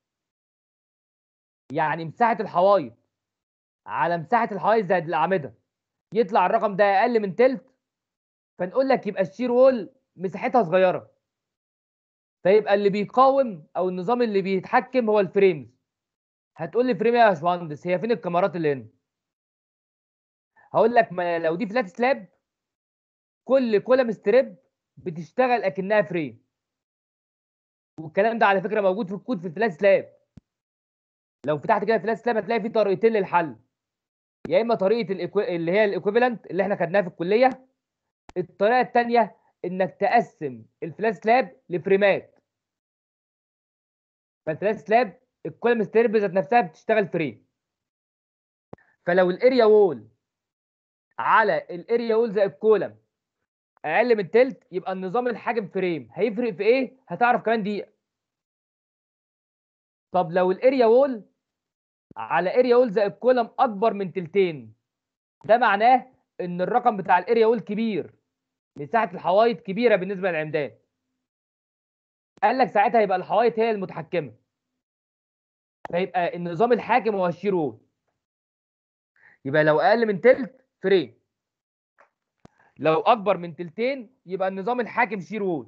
يعني مساحه الحوايط على مساحه الحوايط زائد الاعمده يطلع الرقم ده اقل من تلت فنقول لك يبقى الشير وول مساحتها صغيره فيبقى اللي بيقاوم او النظام اللي بيتحكم هو الفريمز هتقول لي فريم إيه يا باشمهندس هي فين الكاميرات اللي هنا هقول لك ما لو دي فلات سلاب كل كولم ستريب بتشتغل اكنها فريم والكلام ده على فكره موجود في الكود في الفلاش لاب لو فتحت كده الفلاش لاب هتلاقي فيه طريقتين للحل يا اما طريقه الإكو... اللي هي الايكويفالنت اللي احنا خدناها في الكليه الطريقه الثانيه انك تقسم الفلاش لاب لفريمات فالفلاش لاب الكولم ستيرب ذات نفسها بتشتغل فريم فلو الاريا وول على الاريا وول زائد كولم اقل من تلت يبقى النظام الحاكم فريم هيفرق في ايه هتعرف كمان دقيقه طب لو الاريا وول على اريا وول زائد كولم اكبر من تلتين ده معناه ان الرقم بتاع الاريا وول كبير مساحه الحوايط كبيره بالنسبه للعمدان قال لك ساعتها يبقى الحوايط هي المتحكمه فيبقى النظام الحاكم هو الشير وول يبقى لو اقل من تلت فريم لو اكبر من تلتين يبقى النظام الحاكم شير وول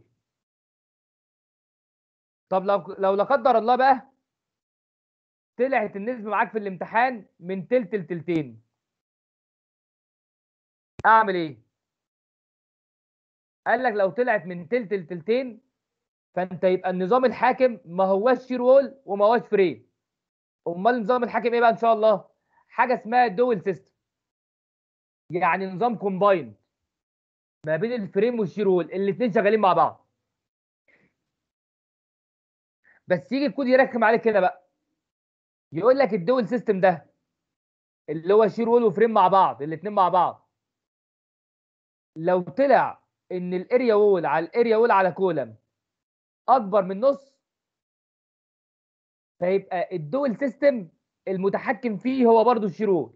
طب لو لو لا قدر الله بقى طلعت النسبه معاك في الامتحان من تلت لتلتين اعمل ايه قال لك لو طلعت من تلت لتلتين فانت يبقى النظام الحاكم ما هواش شير وول وما هواش فريم امال النظام الحاكم ايه بقى ان شاء الله حاجه اسمها دول سيستم يعني نظام كومبايند ما بين الفريم والشير وول الاثنين شغالين مع بعض بس يجي الكود يرخم عليك كده بقى يقول لك الدول سيستم ده اللي هو شير وول وفريم مع بعض الاثنين مع بعض لو طلع ان الاريا وول على الاريا وول على كولم اكبر من نص فيبقى الدول سيستم المتحكم فيه هو برضو الشير وول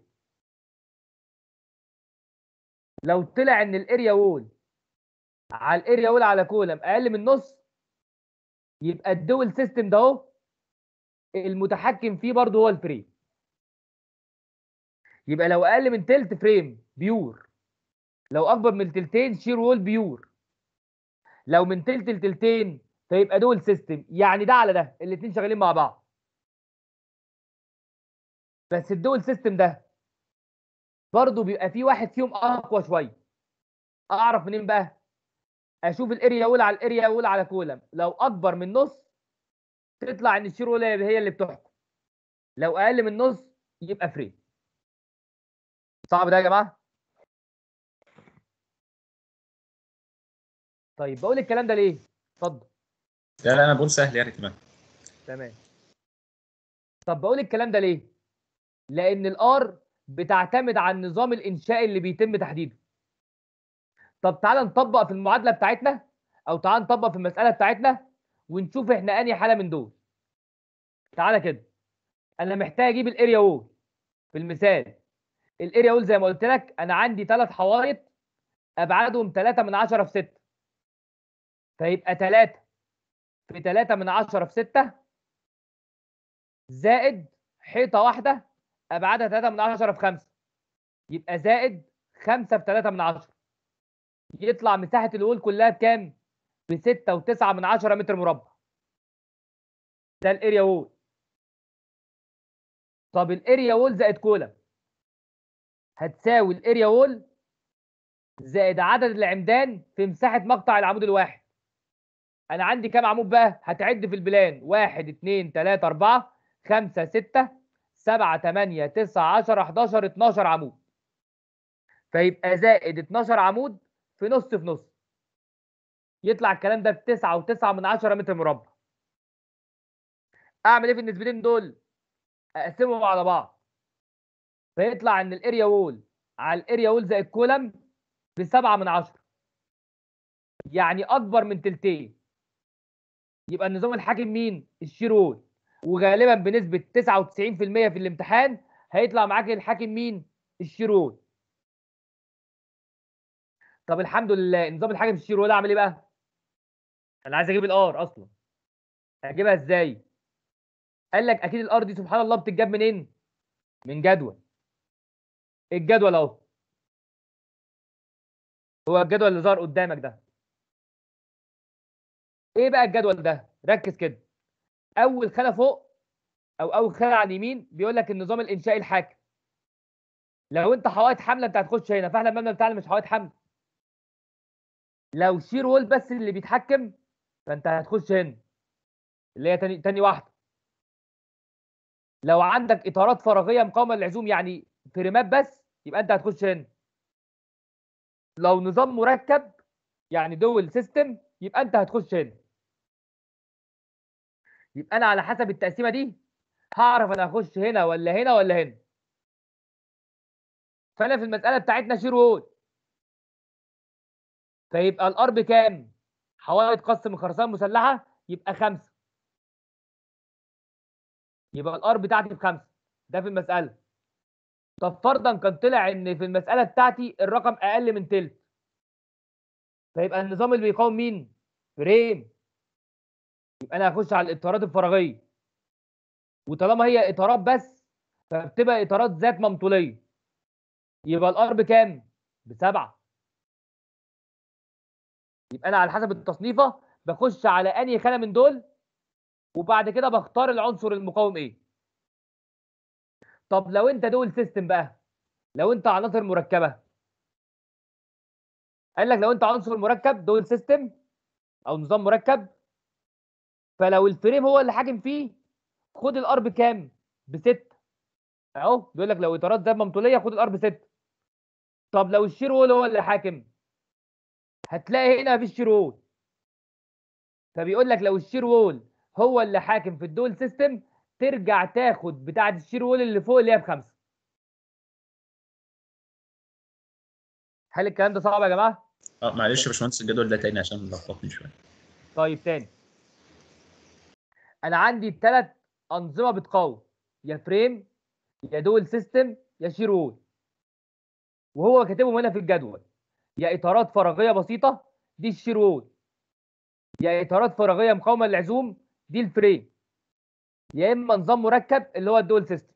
لو طلع ان الاريا وول على الاريا وول على كولم اقل من نص يبقى الدول سيستم ده اهو المتحكم فيه برضو هو الفريم يبقى لو اقل من تلت فريم بيور لو اكبر من تلتين شير وول بيور لو من تلت لتلتين فيبقى دول سيستم يعني ده على ده الاثنين شغالين مع بعض بس الدول سيستم ده برضه بيبقى فيه واحد فيهم اقوى شويه اعرف منين بقى اشوف الاريا اول على الاريا اول على كولم لو اكبر من نص تطلع ان الشير وول هي اللي بتحكم لو اقل من نص يبقى فري صعب ده يا جماعه طيب بقول الكلام ده ليه اتفضل لا لا انا بقول سهل يعني كمان تمام طب بقول الكلام ده ليه لان الار بتعتمد على النظام الانشائي اللي بيتم تحديده طب تعالى نطبق في المعادله بتاعتنا او تعالى نطبق في المساله بتاعتنا ونشوف احنا انهي حاله من دول تعالى كده انا محتاج اجيب الاريا وول في المثال الاريا وول زي ما قلت لك انا عندي ثلاث حوائط ابعادهم 3 من 10 في 6 فيبقى 3 في 3 من 10 في 6 زائد حيطه واحده ابعادها 3 من 10 في 5 يبقى زائد 5 في 3 من 10 يطلع مساحه الوول كلها بكام؟ ب 6 و9 من 10 متر مربع ده الاريا وول طب الاريا وول زائد كولم هتساوي الاريا وول زائد عدد العمدان في مساحه مقطع العمود الواحد انا عندي كام عمود بقى هتعد في البلان 1 2 3 4 5 6 7 8 9 10 11 12 عمود فيبقى زائد 12 عمود في نص في نص يطلع الكلام ده ب 9 و9 من 10 متر مربع اعمل ايه في النسبتين دول اقسمهم على بعض فيطلع ان الاريا وول على الاريا وول زائد كولم ب 7 من 10 يعني اكبر من تلتين يبقى النظام الحاكم مين الشير وول وغالبا بنسبه 99% في الامتحان هيطلع معاك الحاكم مين الشير وول طب الحمد لله النظام الحاكم في الشير وول اعمل ايه بقى انا عايز اجيب الار اصلا اجيبها ازاي قال لك اكيد الار دي سبحان الله بتتجاب منين من جدول الجدول اهو هو الجدول اللي ظهر قدامك ده ايه بقى الجدول ده ركز كده اول خانه فوق او اول خانه على اليمين بيقول لك النظام الانشائي الحاكم لو انت حوائط حمله انت هتخش هنا فاحنا المبنى بتاعنا مش حوائط حمله لو شير وول بس اللي بيتحكم فانت هتخش هنا اللي هي تاني تاني واحده لو عندك اطارات فراغيه مقاومه للعزوم يعني فريمات بس يبقى انت هتخش هنا لو نظام مركب يعني دول سيستم يبقى انت هتخش هنا يبقى انا على حسب التقسيمه دي هعرف انا هخش هنا ولا هنا ولا هنا فانا في المساله بتاعتنا شير وول فيبقى الار بكام حوائط قص من خرسانه مسلحه يبقى خمسة يبقى الار بتاعتي بخمسة ده في المساله طب فرضا كان طلع ان في المساله بتاعتي الرقم اقل من تلت فيبقى النظام اللي بيقاوم مين فريم يبقى انا هخش على الاطارات الفراغيه وطالما هي اطارات بس فبتبقى اطارات ذات ممطوليه يبقى الار بكام بسبعة يبقى انا على حسب التصنيفه بخش على انهي خانه من دول وبعد كده بختار العنصر المقاوم ايه طب لو انت دول سيستم بقى لو انت عناصر مركبه قال لك لو انت عنصر مركب دول سيستم او نظام مركب فلو الفريم هو اللي حاكم فيه خد الار بكام بستة اهو بيقول لك لو اطارات ذات ممطوليه خد الار بستة طب لو الشير وول هو اللي حاكم هتلاقي هنا مفيش شير وول فبيقول لك لو الشير وول هو اللي حاكم في الدول سيستم ترجع تاخد بتاعه الشير وول اللي فوق اللي هي بخمسه هل الكلام ده صعب يا جماعه؟ اه معلش يا باشمهندس الجدول ده تاني عشان لخبطني شويه طيب تاني انا عندي ثلاث انظمه بتقاوم يا فريم يا دول سيستم يا شير وول وهو كاتبهم هنا في الجدول يا اطارات فراغيه بسيطه دي الشير وول يا اطارات فراغيه مقاومه للعزوم دي الفريم يا اما نظام مركب اللي هو الدول سيستم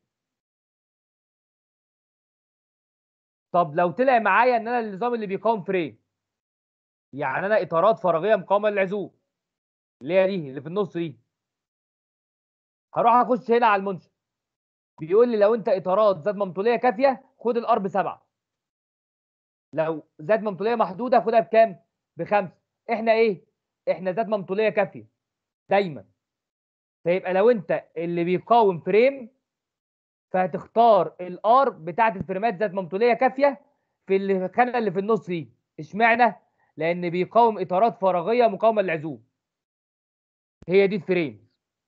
طب لو طلع معايا ان انا النظام اللي بيقاوم فريم يعني انا اطارات فراغيه مقاومه للعزوم اللي هي دي اللي في النص دي هروح اخش هنا على المنشأ بيقول لي لو انت اطارات ذات ممطوليه كافيه خد الار بسبعه لو ذات ممطوليه محدوده خدها بكام؟ بخمسه احنا ايه؟ احنا ذات ممطوليه كافيه دايما فيبقى لو انت اللي بيقاوم فريم فهتختار الار بتاعت الفريمات ذات ممطوليه كافيه في اللي- الخانه اللي في النص دي اشمعنى؟ لان بيقاوم اطارات فراغيه مقاومه للعزوم هي دي الفريم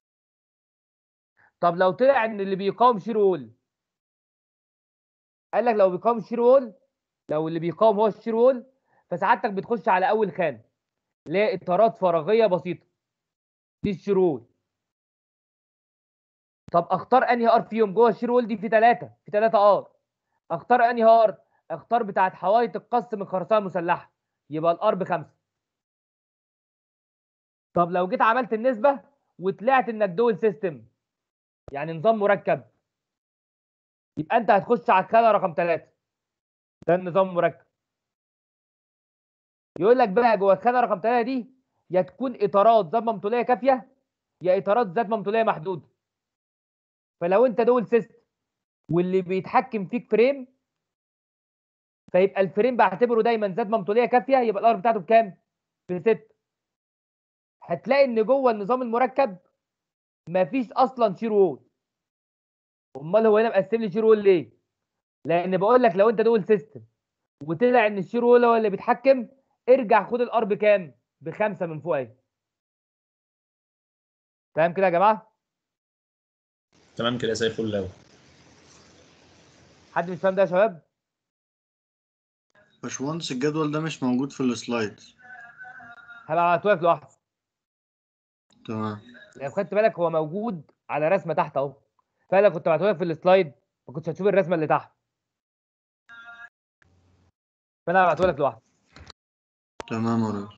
طب لو طلع ان اللي بيقاوم شير وول قال لك لو بيقاوم شير وول لو اللي بيقاوم هو الشير وول فسعادتك بتخش على اول خانه اللي هي اطارات فراغيه بسيطه دي الشير وول طب اختار انهي ار فيهم جوه الشير وول دي في ثلاثه في ثلاثه ار اختار انهي ار اختار بتاعت حوايط القص من خرسانه مسلحه يبقى الار بخمسه طب لو جيت عملت النسبه وطلعت انك دول سيستم يعني نظام مركب يبقى انت هتخش على الخانه رقم ثلاثة ده النظام مركب يقول لك بقى جوه الخانه رقم ثلاثة دي يا تكون اطارات ذات ممطوليه كافيه يا اطارات ذات ممطوليه محدوده فلو انت دول سيستم واللي بيتحكم فيك فريم فيبقى الفريم بعتبره دايما ذات ممطوليه كافيه يبقى الار بتاعته بكام؟ بستة هتلاقي ان جوه النظام المركب مفيش اصلا شير وول امال هو هنا مقسم لي شير وول ليه؟ لان بقول لك لو انت دول سيستم وطلع ان الشير وول هو اللي بيتحكم ارجع خد الار بكام؟ بخمسه من فوق اهي فاهم كده يا جماعه؟ تمام كده زي الفل قوي حد مش فاهم ده يا شباب؟ باشمهندس الجدول ده مش موجود في السلايدز هبقى بعته لك لوحده تمام لو خدت بالك هو موجود على رسمه تحت اهو فانا كنت بعته لك في السلايد ما كنتش هتشوف الرسمه اللي تحت فانا هبعته لك لوحده تمام يا راجل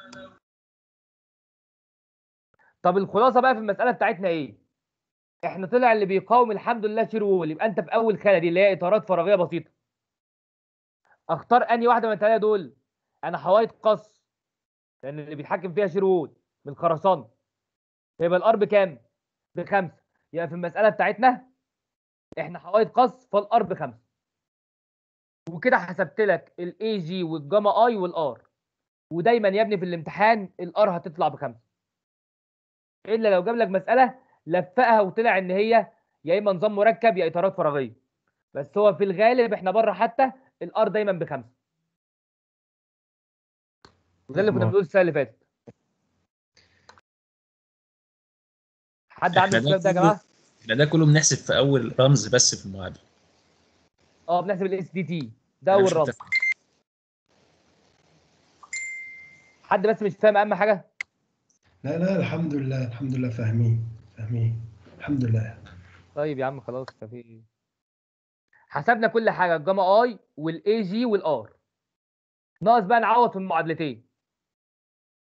طب الخلاصه بقى في المساله بتاعتنا ايه؟ احنا طلع اللي بيقاوم الحمد لله شير وول يبقى انت في اول خانه دي اللي هي اطارات فراغيه بسيطه. اختار انهي واحده من الثلاثه دول؟ انا حوايط قص لان اللي بيتحكم فيها شير وول من خرسانه. يبقى الار بكام؟ بخمسه يبقى في المساله بتاعتنا احنا حوايط قص فالار بخمسه. وكده حسبت لك الاي جي والجاما اي والار. ودايما يا ابني في الامتحان الار هتطلع بخمسه الا لو جاب لك مساله لفقها وطلع ان هي يا اما نظام مركب يا اطارات فراغيه بس هو في الغالب احنا بره حتى الار دايما بخمسه وده اللي كنا ما- بنقول السنه اللي فاتت حد عنده احنا ده السؤال ده يا كله جماعه احنا ده كله بنحسب في اول رمز بس في المعادله اه بنحسب الاس دي تي ده أنا اول مش رمز متفق. حد بس مش فاهم اهم حاجه لا لا الحمد لله الحمد لله فاهمين فاهمين الحمد لله طيب يا عم خلاص ده في إيه؟ حسبنا كل حاجه الجاما اي والاي جي والار ناقص بقى نعوض في المعادلتين